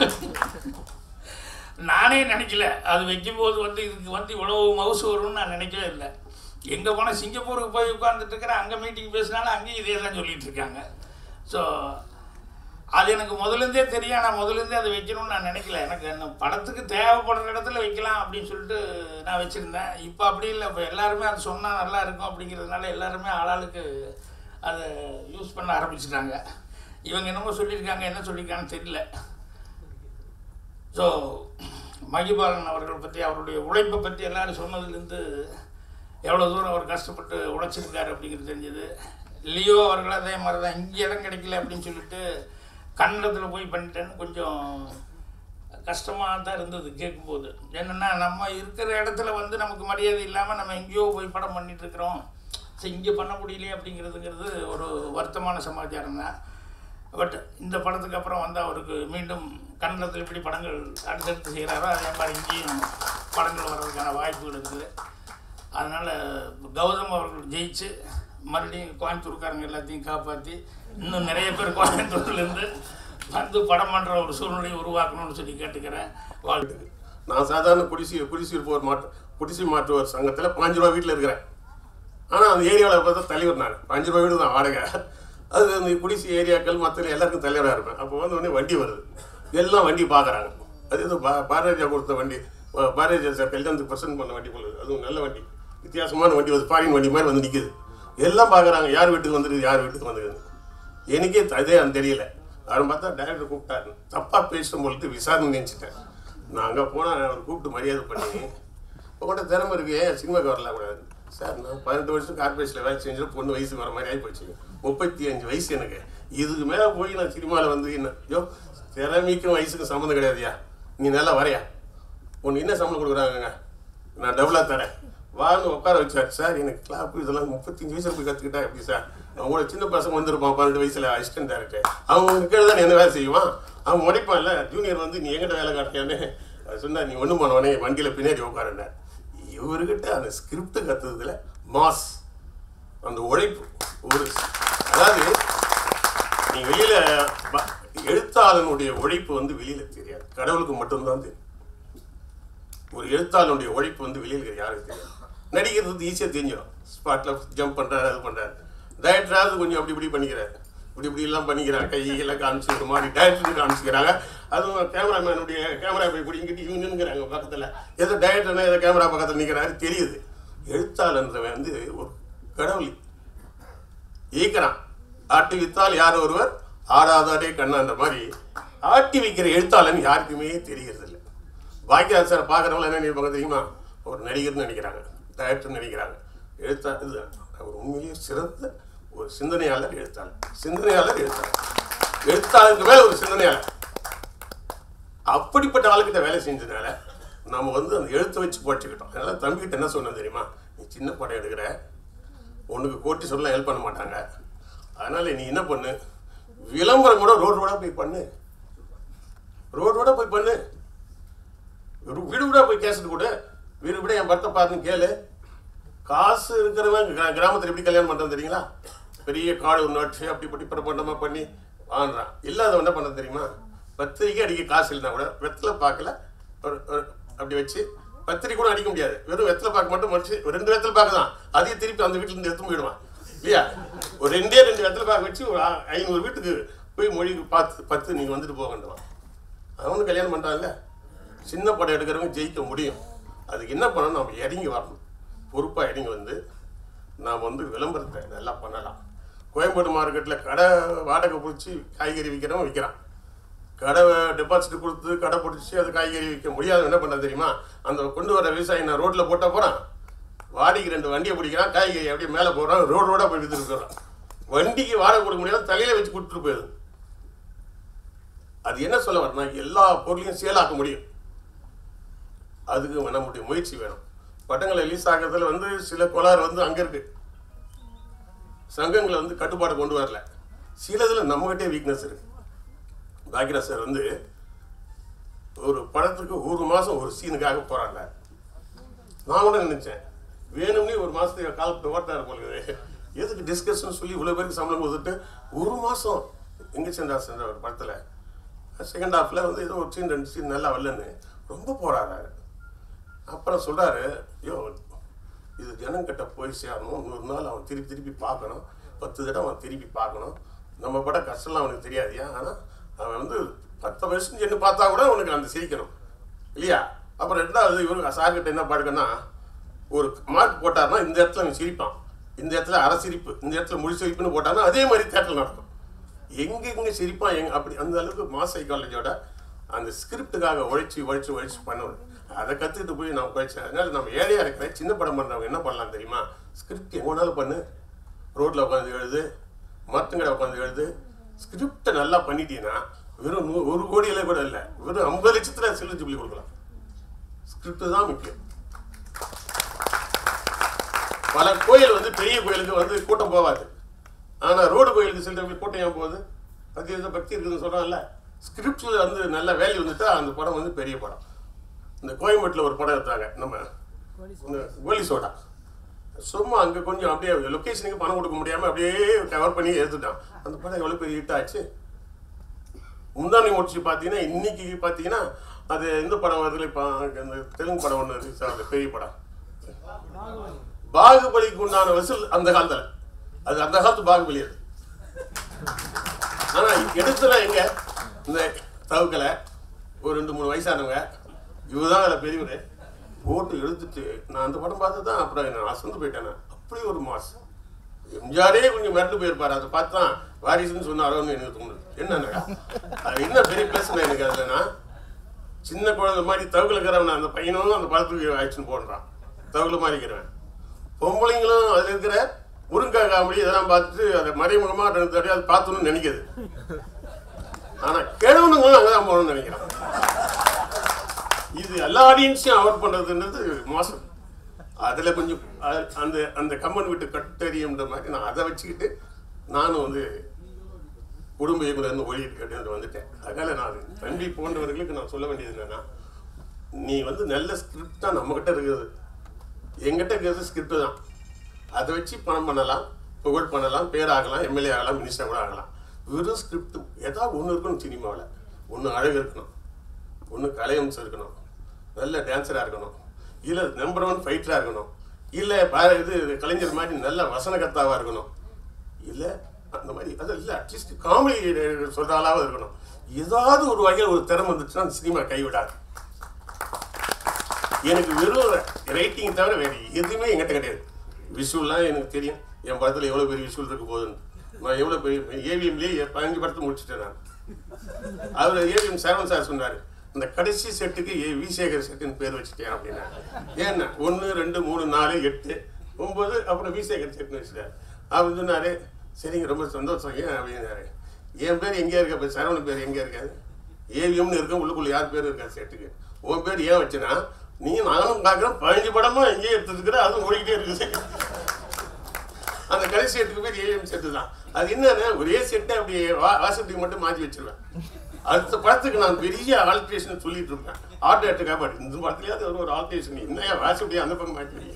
நானே நினைக்கல அது வைக்கும்போது வந்து இதுக்கு வந்து இவ்வளவு மவுசு வரும்னு நான் நினைக்கவே இல்லை எங்கே போனால் சிங்கப்பூருக்கு போய் உட்காந்துட்டு இருக்கிறேன் அங்கே மீட்டிங் பேசினாலும் அங்கேயும் இதே தான் சொல்லிட்டு இருக்காங்க ஸோ அது எனக்கு முதலேருந்தே தெரியும் நான் முதலேருந்தே அதை வைக்கணும்னு நான் நினைக்கல எனக்கு அந்த படத்துக்கு தேவைப்படுற இடத்துல வைக்கலாம் அப்படின்னு சொல்லிட்டு நான் வச்சுருந்தேன் இப்போ அப்படி இல்லை இப்போ எல்லாருமே அது சொன்னால் நல்லா இருக்கும் அப்படிங்கிறதுனால எல்லாருமே ஆளாளுக்கு அதை யூஸ் பண்ண ஆரம்பிச்சிட்டாங்க இவங்க என்னமோ சொல்லியிருக்காங்க என்ன சொல்லியிருக்காங்கன்னு தெரியல ஸோ மகிபாலன் அவர்கள் பற்றி அவருடைய உழைப்பை பற்றி எல்லாரும் சொன்னதுலேருந்து எவ்வளோ தூரம் அவர் கஷ்டப்பட்டு உழைச்சிருக்காரு அப்படிங்கிறது தெரிஞ்சது லியோ அவர்கள் அதே மாதிரி தான் இங்கே இடம் கிடைக்கல அப்படின்னு சொல்லிட்டு கன்னடத்தில் போய் பண்ணிட்டேன்னு கொஞ்சம் கஷ்டமாக தான் இருந்தது கேட்கும்போது என்னென்னா நம்ம இருக்கிற இடத்துல வந்து நமக்கு மரியாதை இல்லாமல் நம்ம எங்கேயோ போய் படம் பண்ணிட்டு இருக்கிறோம் ஸோ இங்கே பண்ண முடியலையே அப்படிங்கிறதுங்கிறது ஒரு வருத்தமான சமாச்சாரம் தான் பட் இந்த படத்துக்கு அப்புறம் வந்து அவருக்கு மீண்டும் கன்னடத்தில் எப்படி படங்கள் அடுத்தடுத்து செய்கிறாரோ அதே மாதிரி இங்கேயும் படங்கள் வர்றதுக்கான வாய்ப்புகள் இருக்குது அதனால் கௌதம் அவர்கள் ஜெயிச்சு மறுபடியும் கோயம்புத்தூர்காரங்க எல்லாத்தையும் காப்பாற்றி இன்னும் நிறைய பேர் கோயம்புத்தூர்லேருந்து வந்து படம் பண்ணுற ஒரு சூழ்நிலையை உருவாக்கணும்னு சொல்லி கேட்டுக்கிறேன் வாழ்த்துக்கு நான் சாதாரண குடிசி குடிசி இருப்பவர் மாட்டு குடிசி மாற்றுவோர் சங்கத்தில் பாஞ்சு ரூபா வீட்டில் இருக்கிறேன் ஆனால் அந்த ஏரியாவில் பார்த்தா தலைவர் நான் பாஞ்சு ரூபா வீடு தான் வாடகை அது அந்த குடிசி ஏரியாக்கள் மற்ற எல்லாருக்கும் தலைவராக இருப்பேன் அப்போ வந்து உடனே வண்டி வருது எல்லாம் வண்டி பார்க்குறாங்க அது ஏதோ பா பாரதியா கொடுத்த வண்டி பா- பாரதியா சார் கல்யாணத்துக்கு ப்ரெசென்ட் பண்ண வண்டி போல அதுவும் நல்ல வண்டி வித்தியாசமான வண்டி வந்து ஃபாரின் வண்டி மாதிரி வந்து நிற்குது எல்லாம் பார்க்குறாங்க யார் வீட்டுக்கு வந்துருக்கு யார் வீட்டுக்கு வந்துருக்குது எனக்கே அதே அந்த தெரியல அவன் பார்த்தா டைரக்டர் கூப்பிட்டாரு தப்பாக பேசும் பொழுது விசாரணை நினச்சிட்டேன் நான் அங்கே போனால் அவர் கூப்பிட்டு மரியாதை பண்ணி உங்கள்கிட்ட திறமை இருக்கு ஏன் சினிமாக்கு வரல கூடாது சார் நான் பதினெட்டு வருஷம் கார்பரேஷனில் வேலை செஞ்சு பொண்ணு வயசு வர மாதிரி ஆகி போச்சு முப்பத்தி அஞ்சு வயசு எனக்கு இதுக்கு மேலே போய் நான் சினிமாவில் வந்து என்ன ஐயோ திறமைக்கும் வயசுக்கும் சம்மந்தம் கிடையாதுயா நீ நல்லா வரையா உனக்கு என்ன சம்பளம் கொடுக்குறாங்க நான் டபுளாக தரேன் வான்னு உட்கார வச்சார் சார் எனக்கு கிளாப்பு இதெல்லாம் முப்பத்தஞ்சு வயசுல போய் கற்றுக்கிட்டா எப்படி சார் அவங்களோட சின்ன பசங்க வந்திருப்பான் பன்னெண்டு வயசுல அசிஸ்டன்ட் டேரக்டர் அவன் கீழே தான் என்ன வேலை செய்வான் அவன் உடைப்பான்ல ஜூனியர் வந்து நீ எங்கிட்ட வேலை காட்டியான்னு சொன்னா நீ ஒன்றும் பண்ணவனே வண்டியில் பின்னாடி உட்காருன இவர்கிட்ட அந்த ஸ்கிரிப்ட் கற்றுறதுல மாஸ் அந்த உழைப்பு ஒரு அதாவது நீ வெளியில ப- எழுத்தாளனுடைய உழைப்பு வந்து வெளியில தெரியாது கடவுளுக்கு மட்டும்தான் தெரியும் ஒரு எழுத்தாளனுடைய உழைப்பு வந்து வெளியில் இருக்கிற யாருக்கு தெரியும் நடிக்கிறது வந்து ஈஸியாக தெரிஞ்சிடும் ஸ்பாட்டில் ஜம்ப் பண்ணுறாரு அது பண்ணுறாரு டைரக்டராவது கொஞ்சம் அப்படி இப்படி பண்ணிக்கிறாரு இப்படி இப்படி எல்லாம் பண்ணிக்கிறாங்க கையெல்லாம் காமிச்சு ஒரு மாதிரி டைரக்டர் காமிச்சிக்கிறாங்க அதுவும் கேமராமேனுடைய கேமரா போய் பிடிங்கிட்டு இவங்க நின்னுங்கிறாங்க பக்கத்தில் ஏதோ டைரக்டர்னா ஏதோ கேமரா பக்கத்தில் நிற்கிறாரு தெரியுது எழுத்தாளன்றவன் வந்து ஒரு கடவுள் ஈக்கிறான் ஆட்டி வித்தால் யார் ஒருவர் ஆடாதாடே கண்ணான்ற மாதிரி ஆட்டி வைக்கிற எழுத்தாளன் யாருக்குமே தெரியறது இல்லை பாக்கியராஜ் சார் பார்க்குறவங்க என்ன நினைப்பாங்க தெரியுமா ஒரு நடிகர்னு நினைக்கிறாங்க டைரக்டர் நினைக்கிறாங்க எழுத்தா இது அவர் உண்மையிலேயே சிறந்த ஒரு சிந்தனையாளர் எழுத்தாளர் சிந்தனையாளர் எழுத்தாளர் எழுத்தாளருக்கு மேல ஒரு சிந்தனையாளர் அப்படிப்பட்ட ஆளுக்கிட்ட வேலை செஞ்சதுனால நம்ம வந்து அந்த எழுத்தை வச்சு போச்சுக்கிட்டோம் அதனால தம்பிக்கிட்ட என்ன சொன்னேன் தெரியுமா நீ சின்ன படம் எடுக்கிற உனக்கு கோட்டி சொல்ல ஹெல்ப் பண்ண மாட்டாங்க அதனால நீ என்ன பண்ணு விளம்பரம் கூட ரோடு ரோடாக போய் பண்ணு ரோடு ரோடாக போய் பண்ணு ஒரு வீடு வீடாக போய் கேசட் கொடு வீடு வீட என் பர்த்தை பாருன்னு கேளு காசு இருக்கிறவன் கிரா கிராமத்தில் எப்படி கல்யாணம் பண்ணுறது தெரியுங்களா பெரிய காடு ஒன்று வச்சு அப்படி இப்படி பிரபண்டமாக பண்ணி வாங்குறான் இல்லாதவன் என்ன பண்ண தெரியுமா பத்திரிக்கை அடிக்க காசு இல்லைனா கூட வெத்தலை பார்க்கல ஒரு ஒரு- அப்படி வச்சு பத்திரிக்கை கூட அடிக்க முடியாது வெறும் வெத்தலை பாக்கு மட்டும் முடிச்சு ஒரு ரெண்டு வெத்தலை பாக்கு தான் அதையும் திருப்பி அந்த வீட்டுல இருந்து எடுத்து போயிடுவான் இல்லையா ஒரு ரெண்டே ரெண்டு வெத்தலை பாக்கு வச்சு ஒரு ஆ- ஐநூறு வீட்டுக்கு போய் மொழி பார்த்து பத்து நீங்கள் வந்துட்டு போக வேண்டுமா அவனு கல்யாணம் பண்ணுறான்ல சின்ன படம் எடுக்கிறவங்க ஜெயிக்க முடியும் அதுக்கு என்ன பண்ணணும் நம்ம இறங்கி வரணும் பொறுப்பாக இறங்கி வந்து நாம் வந்து விளம்பரத்தை நல்லா பண்ணலாம் கோயம்பேடு மார்க்கெட்டில் கடை வாடகை பிடிச்சி காய்கறி விற்கிறவன் விற்கிறான் கடை டெபாசிட் கொடுத்து கடை பிடிச்சி அது காய்கறி விற்க முடியாத என்ன பண்ண தெரியுமா அந்த கொண்டு வர விவசாயி நான் ரோட்டில் போட்டால் போகிறான் வாடிக்கு ரெண்டு வண்டியை பிடிக்கிறான் காய்கறி அப்படியே மேலே போடுறான் ரோடு ரோடாக போய் விற்றுட்டு போகிறான் வண்டிக்கு வாடகை கொடுக்க முடியாது தலையில வச்சு கொடுத்துட்டு போயிடுது அது என்ன சொல்ல வரனா எல்லா பொருளையும் சேலாக்க முடியும் அதுக்கு நம்முடைய முயற்சி வேணும் படங்களை ரிலீஸ் ஆகிறதுல வந்து சில கோளாறு வந்து அங்கே இருக்கு சங்கங்களை வந்து கட்டுப்பாடு கொண்டு வரல சிலதில் நம்மகிட்டே வீக்னஸ் இருக்கு பாக்யராஜ் சார் வந்து ஒரு படத்துக்கு ஒரு மாதம் ஒரு சீனுக்காக போகிறாங்க நான் கூட நினைச்சேன் வேணும்னே ஒரு மாதத்துக்கு காலத்தை ஓட்டாரு போல இருக்குது. எதுக்கு டிஸ்கஷன் சொல்லி இவ்வளோ பேருக்கு சம்பளம் கொடுத்துட்டு ஒரு மாதம் எங்க சென்றார் சென்ற ஒரு படத்தில் செகண்ட் ஹாஃபில் வந்து ஏதோ ஒரு சீன் ரெண்டு சீன் நல்லா வரலன்னு ரொம்ப போராடுறாரு அப்புறம் சொல்கிறாரு ஐயோ இது ஜனங்கிட்ட போய் சேரணும் இன்னொரு நாள் அவன் திருப்பி திருப்பி பார்க்கணும் பத்து தடவை அவன் திருப்பி பார்க்கணும் நம்ம பட கஷ்டம்லாம் அவனுக்கு தெரியாதியா ஆனால் அவன் வந்து பத்து வருஷம் சென்று பார்த்தா கூட அவனுக்கு அந்த சிரிக்கணும் இல்லையா அப்புறம் ரெண்டாவது இவரு சார்கிட்ட என்ன பாடுக்கன்னா ஒரு மார்க் போட்டாருன்னா இந்த இடத்துல அவன் சிரிப்பான் இந்த இடத்துல அரை சிரிப்பு இந்த இடத்துல முழு சிரிப்புன்னு போட்டான்னா அதே மாதிரி தேட்டரில் நடக்கும் எங்க எங்க சிரிப்பான் எங்க அப்படி அந்த அளவுக்கு மாஸ் சைக்காலஜியோட அந்த ஸ்கிரிப்டுக்காக உழைச்சி உழைச்சி உழைச்சி பண்ணணும் அதை கற்றுக்கிட்டு போய் நான் உழைச்சேன் அதனால நம்ம ஏழையா இருக்கிற சின்ன படம் பண்ணுறவங்க என்ன பண்ணலாம் தெரியுமா ஸ்கிரிப்ட் எங்க வேணாலும் பண்ணு ரோட்டில் உட்காந்து எழுது மரத்துங்கடை உட்காந்து எழுது ஸ்கிரிப்டை நல்லா பண்ணிட்டீங்கன்னா வெறும் நூ ஒரு கோடியில கூட இல்லை வெறும் ஐம்பது லட்சத்தில் சில்லு ஜிப்ளி கொடுக்கலாம் ஸ்கிரிப்ட் தான் முக்கியம் பல கோயில் வந்து பெரிய கோயிலுக்கு வந்து கூட்டம் போகாது ஆனால் ரோடு கோயிலுக்கு செல்ற கூட்டம் ஏன் போகுது அது எந்த பக்தி இருக்குதுன்னு சொல்கிறாங்கல்ல ஸ்கிரிப்டில் வந்து நல்ல வேல்யூ வந்துட்டா அந்த படம் வந்து பெரிய படம் இந்த கோயம்பேட்டில் ஒரு படம் எடுத்தாங்க நம்ம இந்த கோலி சோடா சும்மா அங்கே கொஞ்சம் அப்படியே லொக்கேஷனுக்கு பணம் கொடுக்க முடியாமல் அப்படியே கவர் பண்ணி எடுத்துட்டான் அந்த படம் எவ்வளோ பெரிய ஹிட் ஆச்சு முந்தானி முடிச்சு பார்த்தீங்கன்னா இன்னைக்கு பார்த்தீங்கன்னா அது எந்த படம் வருதுல இப்போ அந்த தெலுங்கு படம் ஒன்று ரிலீஸ் ஆகுது பெரிய படம் பாகுபலிக்கு உண்டான வசூல் அந்த காலத்தில் அது அந்த காலத்து பாகுபலி அது ஆனால் எடுத்துல எங்க இந்த தவுக்கலை ஒரு ரெண்டு மூணு வயசானவங்க இவதான் அதில் பெரியவர் போட்டு எடுத்துட்டு நான் அந்த படம் பார்த்து தான் அப்புறம் நான் அசந்து போயிட்டேன் நான். அப்படி ஒரு மாஸ் எம்ஜிஆரே கொஞ்சம் மிரண்டு போயிருப்பாரு அதை பார்த்து தான் வாரிசுன்னு சொன்னாரோன்னு எனக்கு தோணுது என்னன்னா அது என்ன பெரிய பிரச்சனை எனக்கு அதுலன்னா சின்ன குழந்தை மாதிரி தவுக்கில் இருக்கிறவன் அந்த பையனும் அந்த படத்துக்கு ஆக்ஷன் போடுறான் தவுக்கில் மாதிரி இருக்கிறவன் பொம்பளைங்களும் அதில் இருக்கிற முருங்கா காமெடி இதெல்லாம் பார்த்துட்டு அதை மறைமுகமாக ரெண்டு தடவை அது பார்த்தோன்னு நினைக்குது ஆனால் கிழவனுங்களும் அங்கே தான் போகணும்னு நினைக்கிறான் இது எல்லா ஆடியன்ஸையும் அவாய்ட் பண்ணுறதுன்றது மோசம் அதில் கொஞ்சம் அ- அந்த அந்த கம்மன் விட்டு கட்டறியுன்ற மாதிரி நான் அதை வச்சுக்கிட்டு நானும் வந்து குடும்ப இயக்குனர் ஒளி கேட்டு வந்துட்டேன் அதனால நான் தம்பி போன்றவர்களுக்கு நான் சொல்ல வேண்டியது என்னன்னா நீ வந்து நல்ல ஸ்கிரிப்ட் தான் நம்மகிட்ட இருக்குது எங்கிட்ட இருக்கிறது ஸ்கிரிப்ட் தான் அதை வச்சு பணம் பண்ணலாம் புகழ் பண்ணலாம் பேர் ஆகலாம் எம்எல்ஏ ஆகலாம் மினிஸ்டர் கூட ஆகலாம் வெறும் ஸ்கிரிப்ட் ஏதாவது ஒன்று இருக்கணும் சினிமாவில் ஒன்று அழகு இருக்கணும் ஒன்று கலையம்சம் இருக்கணும் நல்ல டான்ஸராக இருக்கணும் இல்லை நம்பர் ஒன் ஃபைட்டராக இருக்கணும் இல்லை பாரு இது கலைஞர் மாதிரி நல்ல வசனகர்த்தாவாக இருக்கணும் இல்லை அந்த மாதிரி அது இல்லை அட்லீஸ்ட் காமெடி சொல்கிற ஆளாவது இருக்கணும் ஏதாவது ஒரு வகையில் ஒரு திறமை வந்துச்சுன்னா அந்த சினிமா கைவிடாது எனக்கு வெறும் ரைட்டிங் தவிர வேறு எதுவுமே என்கிட்ட கிடையாது விஷுவல்லாம் எனக்கு தெரியும் என் படத்தில் எவ்வளோ பெரிய விஷுவல் இருக்க போகுதுன்னு நான் எவ்வளோ பெரிய ஏவிஎம்லேயே பதினஞ்சு படத்தை முடிச்சிட்டேன் நான் அவர் ஏவிஎம் சரவணன் சார் சொன்னார் இந்த கடைசி செட்டுக்கு ஏ வி சேகர் செட்டுன்னு பேர் வச்சுட்டேன் அப்படின்னா ஏன்னா ஒன்று ரெண்டு மூணு நாலு எட்டு ஒம்பது அப்புறம் வி சேகர் செட்டுன்னு வச்சுட்டார் அவர் சொன்னார் சரிங்க ரொம்ப சந்தோஷம் ஏன் அப்படின்னாரு என் பேர் எங்கே இருக்க இப்போ சரவணன் பேர் எங்கே இருக்காது ஏவிஎம்னு இருக்க உள்ளுக்குள்ள யார் பேர் இருக்காது செட்டுக்கு உன் பேர் ஏன் வச்சுனா நீ நானும் பார்க்குறேன் பதினஞ்சு படமா எங்கேயே எடுத்துருக்குற அதுவும் ஓடிக்கிட்டே இருக்குது அந்த கடைசி செட்டுக்கு பேர் ஏவிஎம் செட்டு தான் அது என்னன்னா ஒரே செட்டை அப்படி வா வாசத்துக்கு மட்டும் மாற்றி வச்சிருவேன் அடுத்த படத்துக்கு நான் பெரிய ஆல்ட்ரேஷன் சொல்லிட்டு இருப்பேன் ஆர்ட் ஆட்டுக்காக பட் இந்த படத்துலயாவது ஒரு ஒரு ஆல்ட்ரேஷன் என்ன வாசப்படி அந்த பக்கம் மாற்றி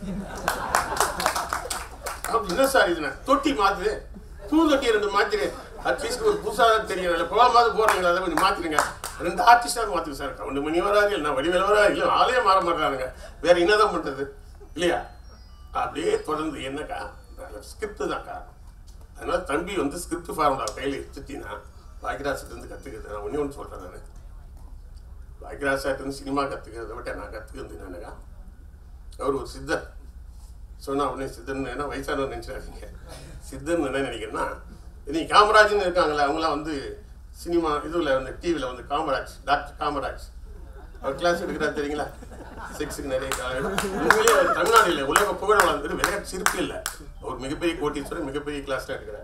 அப்படி என்ன சார் இது நான் தொட்டி மாத்துது தூள் தொட்டி ரெண்டு மாத்திரு அட்லீஸ்ட் ஒரு புதுசாக தெரியும் இல்லை போகாமல் போகிறீங்களா அதை கொஞ்சம் மாற்றிடுங்க ரெண்டு ஆர்டிஸ்டாக மாற்றுங்க சார் கவுண்டு மணி வராது இல்லை வடிவேல் வராது இல்லை ஆளே மாற மாட்டானுங்க வேற என்னதான் பண்ணுறது இல்லையா அப்படியே தொடர்ந்து என்னக்கா ஸ்கிரிப்ட் தான் காரணம் அதனால தம்பி வந்து ஸ்கிரிப்ட் ஃபார்முலா கையில் எடுத்துட்டீங்கன்னா பாக்கியராஜிலேருந்து கற்றுக்கிறது நான் ஒன்றே ஒன்று சொல்கிறேன் நான் பாக்கியராஜாட்டிருந்து சினிமா கற்றுக்கிறத விட நான் கற்றுக்கிறது என்னக்கா அவர் ஒரு சித்தர் சொன்னா உடனே சித்தன் என்ன வயசானவர் நினச்சிடாதீங்க சித்தன் என்ன நினைக்கிறேன்னா நீ காமராஜ்னு இருக்காங்களே அவங்களாம் வந்து சினிமா இதுல வந்து டிவியில் வந்து காமராஜ் டாக்டர் காமராஜ் அவர் கிளாஸ் எடுக்கிறார் தெரியுங்களா செக்ஸுக்கு நிறைய கா- உண்மையிலேயே அவர் தமிழ்நாடு உலக புகழ வளர்ந்துட்டு விளையாட்டு சிரிப்பு இல்லை அவர் மிகப்பெரிய கோட்டீஸ்வரர் மிகப்பெரிய கிளாஸ்ல எடுக்கிறார்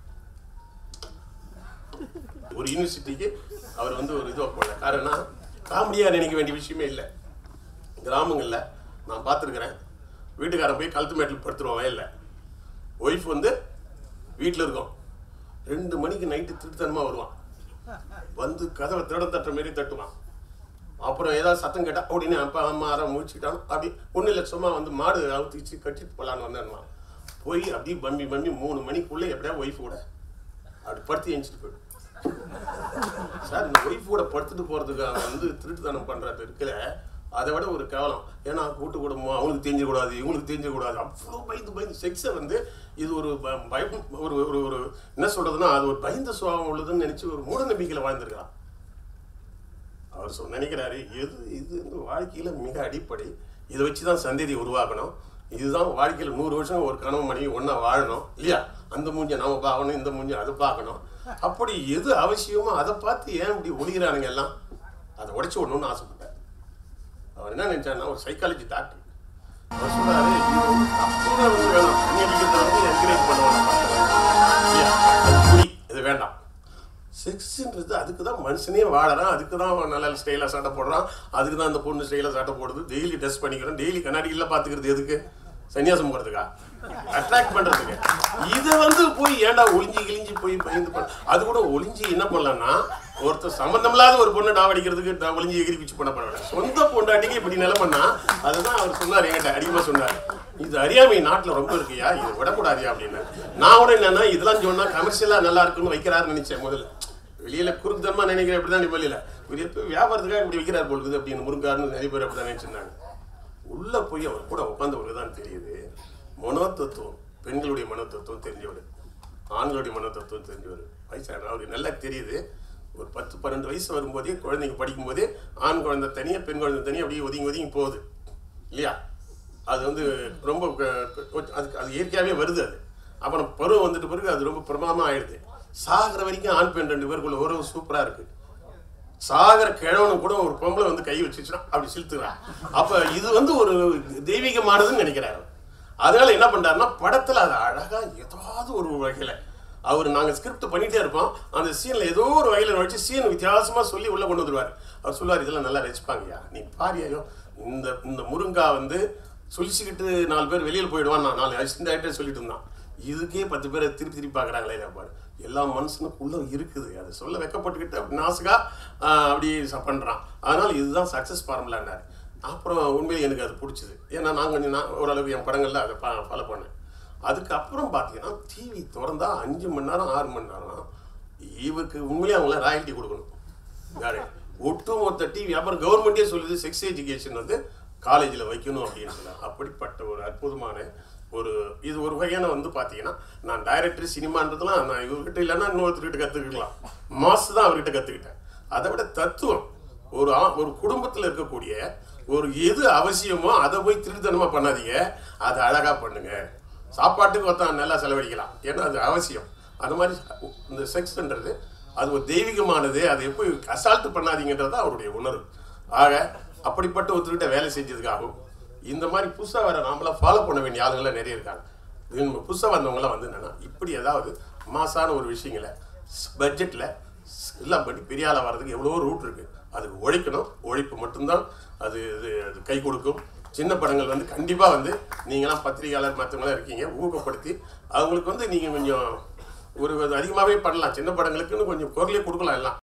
ஒரு யூனிவர்சிட்டிக்கு அவர் வந்து ஒரு இதுவாக போடல காரணம் காமெடியாக நினைக்க வேண்டிய விஷயமே இல்லை கிராமங்களில் நான் பார்த்துருக்குறேன் வீட்டுக்காரன் போய் கழுத்து மேட்டில் படுத்துருவான் வயலில் ஒய்ஃப் வந்து வீட்டில் இருக்கும் ரெண்டு மணிக்கு நைட்டு திருத்தனமாக வருவான் வந்து கதவை திட தட்டுற மாரி தட்டுவான் அப்புறம் ஏதாவது சத்தம் கேட்டால் உடனே அப்பா அம்மா யாரும் முடிச்சுக்கிட்டான் அப்படி ஒன்றும் இல்லை சும்மா வந்து மாடு அவுத்திச்சு கட்டிட்டு போகலான்னு வந்தேன்மா போய் அப்படியே பம்பி பம்பி மூணு மணிக்குள்ளே எப்படியா ஒய்ஃப் கூட அப்படி படுத்து எழுந்திட்டு போயிடும் சார் இந்த ஒய்ஃப் கூட படுத்துட்டு போகிறதுக்கு அவன் வந்து திருட்டுத்தனம் பண்ணுறது இருக்கல அதை விட ஒரு கேவலம் ஏன்னா கூட்டு குடும்பம் அவங்களுக்கு தெரிஞ்சக்கூடாது இவங்களுக்கு தெரிஞ்சக்கூடாது அவ்வளோ பயந்து பயந்து செக்ஸை வந்து இது ஒரு ப- பயம் ஒரு ஒரு ஒரு என்ன சொல்றதுன்னா அது ஒரு பயந்த சுபாவம் உள்ளதுன்னு நினச்சி ஒரு மூட நம்பிக்கையில் வாழ்ந்துருக்கலாம் அவர் சொ நினைக்கிறாரு எது இது வந்து வாழ்க்கையில் மிக அடிப்படை இதை வச்சு தான் சந்ததி உருவாக்கணும் இதுதான் வாழ்க்கையில் நூறு வருஷம் ஒரு கணவன் மனைவி ஒன்றா வாழணும் இல்லையா அந்த மூஞ்ச நாம பார்க்கணும் இந்த மூஞ்ச அதை பார்க்கணும் அப்படி எது அவசியமோ அதை பார்த்து ஏன் இப்படி ஒழிகிறானுங்க எல்லாம் அதை உடைச்சு விடணும்னு ஆசைப்பட்டார் அவர் என்ன நினைச்சாருன்னா ஒரு சைக்காலஜி டாக்டர் அவர் சொன்னாரு இது தப்புன்னு வந்து வேணாம் தண்ணி அடிக்கிறத வந்து என்கரேஜ் பண்ணுவாங்க இல்லையா அது புரி இது வேண்டாம் செக்ஸ்ன்றது அதுக்கு தான் மனுஷனே வாழறான் அதுக்கு தான் அவன் நல்ல ஸ்டைலாக சட்டை போடுறான் அதுக்கு தான் அந்த பொண்ணு ஸ்டைலாக சட்டை போடுது டெய்லி ட்ரெஸ் பண்ணிக்கிறோம் டெய்லி கண்ணாடியில் பார்த்துக்கிறது எதுக்கு சன்னியாசம் போகிறதுக்கா அட்ராக்ட் பண்ணுறதுக்கு இதை வந்து போய் ஏன்டா ஒளிஞ்சி கிழிஞ்சி போய் பயந்து பண்ண அது கூட ஒளிஞ்சி என்ன பண்ணலாம்னா ஒருத்தர் சம்மந்தமில்லாத ஒரு பொண்ணை டாவடிக்கிறதுக்கு டா- ஒளிஞ்சி எகிரி பிச்சு பண்ண பண்ண சொந்த பொண்டாட்டிக்கு இப்படி நிலைமைன்னா அதுதான் அவர் சொன்னார் என்கிட்ட அதிகமாக சொன்னார் இது அறியாமை நாட்டில் ரொம்ப இருக்குயா இது விடக்கூடாதியா அப்படின்னு நான் கூட என்னன்னா இதெல்லாம் சொன்னா கமர்ஷியலாக நல்லா இருக்குன்னு வைக்கிறாருன்னு நினைச்சேன் முதல்ல வெளியில குறுக்குத்தனமா நினைக்கிறேன் இப்படி தான் வெளியில இவர் எப்போ வியாபாரத்துக்காக இப்படி வைக்கிறார் போல் இருக்குது அப்படின்னு முருங்காருன்னு நிறைய பேர் அப்படி தான் நினைச்சிருந்தாங்க உள்ள போய் அவர் கூட உட்காந்தவருக்கு தான் தெரியுது மனோதத்துவம் பெண்களுடைய மனோதத்துவம் தெரிஞ்சவர் ஆண்களுடைய மனோதத்துவம் தெரிஞ்சவர் வயசான அவருக்கு நல்லா தெரியுது ஒரு பத்து பன்னெண்டு வயசு வரும்போதே குழந்தைங்க படிக்கும்போதே ஆண் குழந்தை தனியாக பெண் குழந்தை தனியாக அப்படியே ஒதுங்கி ஒதுங்கி போகுது இல்லையா அது வந்து ரொம்ப க- க- அதுக்கு அது இயற்கையாகவே வருது அது அப்புறம் பருவம் வந்துட்ட பிறகு அது ரொம்ப பிரமாதமாக ஆயிடுது சாகிற வரைக்கும் ஆண் பெண் ரெண்டு பேருக்குள்ள உறவு சூப்பராக இருக்குது சாகர கிழவனும் கூட ஒரு பொம்பளை வந்து கை வச்சுச்சுன்னா அப்படி செலுத்துறான் அப்ப இது வந்து ஒரு தெய்வீகமானதுன்னு நினைக்கிறாரு அதனால என்ன பண்றாருன்னா படத்துல அது அழகா ஏதாவது ஒரு வகையில அவர் நாங்க ஸ்கிரிப்ட் பண்ணிட்டே இருப்போம் அந்த சீன்ல ஏதோ ஒரு வகையில வச்சு சீன் வித்தியாசமா சொல்லி உள்ள கொண்டு வந்துருவாரு அவர் சொல்லுவார் இதெல்லாம் நல்லா ரசிப்பாங்கய்யா நீ பாரியாயோ இந்த இந்த முருங்கா வந்து சொல்லிச்சுக்கிட்டு நாலு பேர் வெளியில் போயிடுவான் நான் நாலு அசிஸ்டன்ட் ஆகிட்டே சொல்லிட்டு இருந்தான் இதுக்கே பத்து பேரை திருப்பி திருப்பி பார்க்குறாங்களே பாரு எல்லா மனுஷனுக்குள்ள இருக்குது அதை சொல்ல வெக்கப்பட்டுக்கிட்டு அப்படி நாசுக்கா ஆஹ், அப்படி ச- பண்றான் அதனால இதுதான் சக்ஸஸ் ஃபார்முலான்னாரு அப்புறம் உண்மையிலே எனக்கு அது பிடிச்சது ஏன்னா நான் கொஞ்சம் நான் ஓரளவுக்கு என் படங்கள்ல அதை ஃபாலோ பண்ணேன் அதுக்கப்புறம் பார்த்தீங்கன்னா டிவி திறந்தா அஞ்சு மணி நேரம் ஆறு மணி நேரம் இவருக்கு உண்மையிலே அவங்கள ராயல்ட்டி கொடுக்கணும் யாரு ஒட்டுமொத்த டிவி அப்புறம் கவர்மெண்ட்டே சொல்லுது செக்ஸ் எஜுகேஷன் வந்து காலேஜில் வைக்கணும் அப்படின்னு சொல்லி அப்படிப்பட்ட ஒரு அற்புதமான ஒரு இது ஒரு வகையான வந்து பார்த்தீங்கன்னா நான் டைரக்டர் சினிமான்றதுலாம் நான் இவர்கிட்ட இல்லைன்னா இன்னொருத்தர்கிட்ட கற்றுக்கலாம் மாசு தான் அவர்கிட்ட கற்றுக்கிட்டேன் அதை விட தத்துவம் ஒரு ஆ- ஒரு குடும்பத்தில் இருக்கக்கூடிய ஒரு எது அவசியமோ அதை போய் திருத்தனமாக பண்ணாதீங்க அதை அழகாக பண்ணுங்க சாப்பாட்டுக்கு ஒருத்தன் நல்லா செலவழிக்கலாம் ஏன்னா அது அவசியம் அந்த மாதிரி இந்த செக்ஸ்ன்றது அது ஒரு தெய்வீகமானது அதை எப்படி அசால்ட் பண்ணாதீங்கன்றது தான் அவருடைய உணர்வு ஆக அப்படிப்பட்ட ஒருத்தர்கிட்ட வேலை செஞ்சதுக்காகவும் இந்த மாதிரி புதுசாக வர நாமளாம் ஃபாலோ பண்ண வேண்டிய ஆளுங்களாம் நிறைய இருக்காங்க இது நம்ம புதுசாக வந்தவங்களாம் வந்து என்னன்னா இப்படி ஏதாவது மாசான ஒரு விஷயங்களை பட்ஜெட்டில் எல்லாம் பண்ணி பெரிய ஆளாக வர்றதுக்கு எவ்வளோ ரூட் இருக்குது அதுக்கு உழைக்கணும் உழைப்பு மட்டும்தான் அது இது அது கை கொடுக்கும் சின்ன படங்கள் வந்து கண்டிப்பாக வந்து நீங்களாம் பத்திரிகையாளர் மற்றவங்களாம் இருக்கீங்க ஊக்கப்படுத்தி அவங்களுக்கு வந்து நீங்கள் கொஞ்சம் ஒரு அதிகமாகவே பண்ணலாம் சின்ன படங்களுக்குன்னு கொஞ்சம் குரலே கொடுக்கலாம் எல்லாம்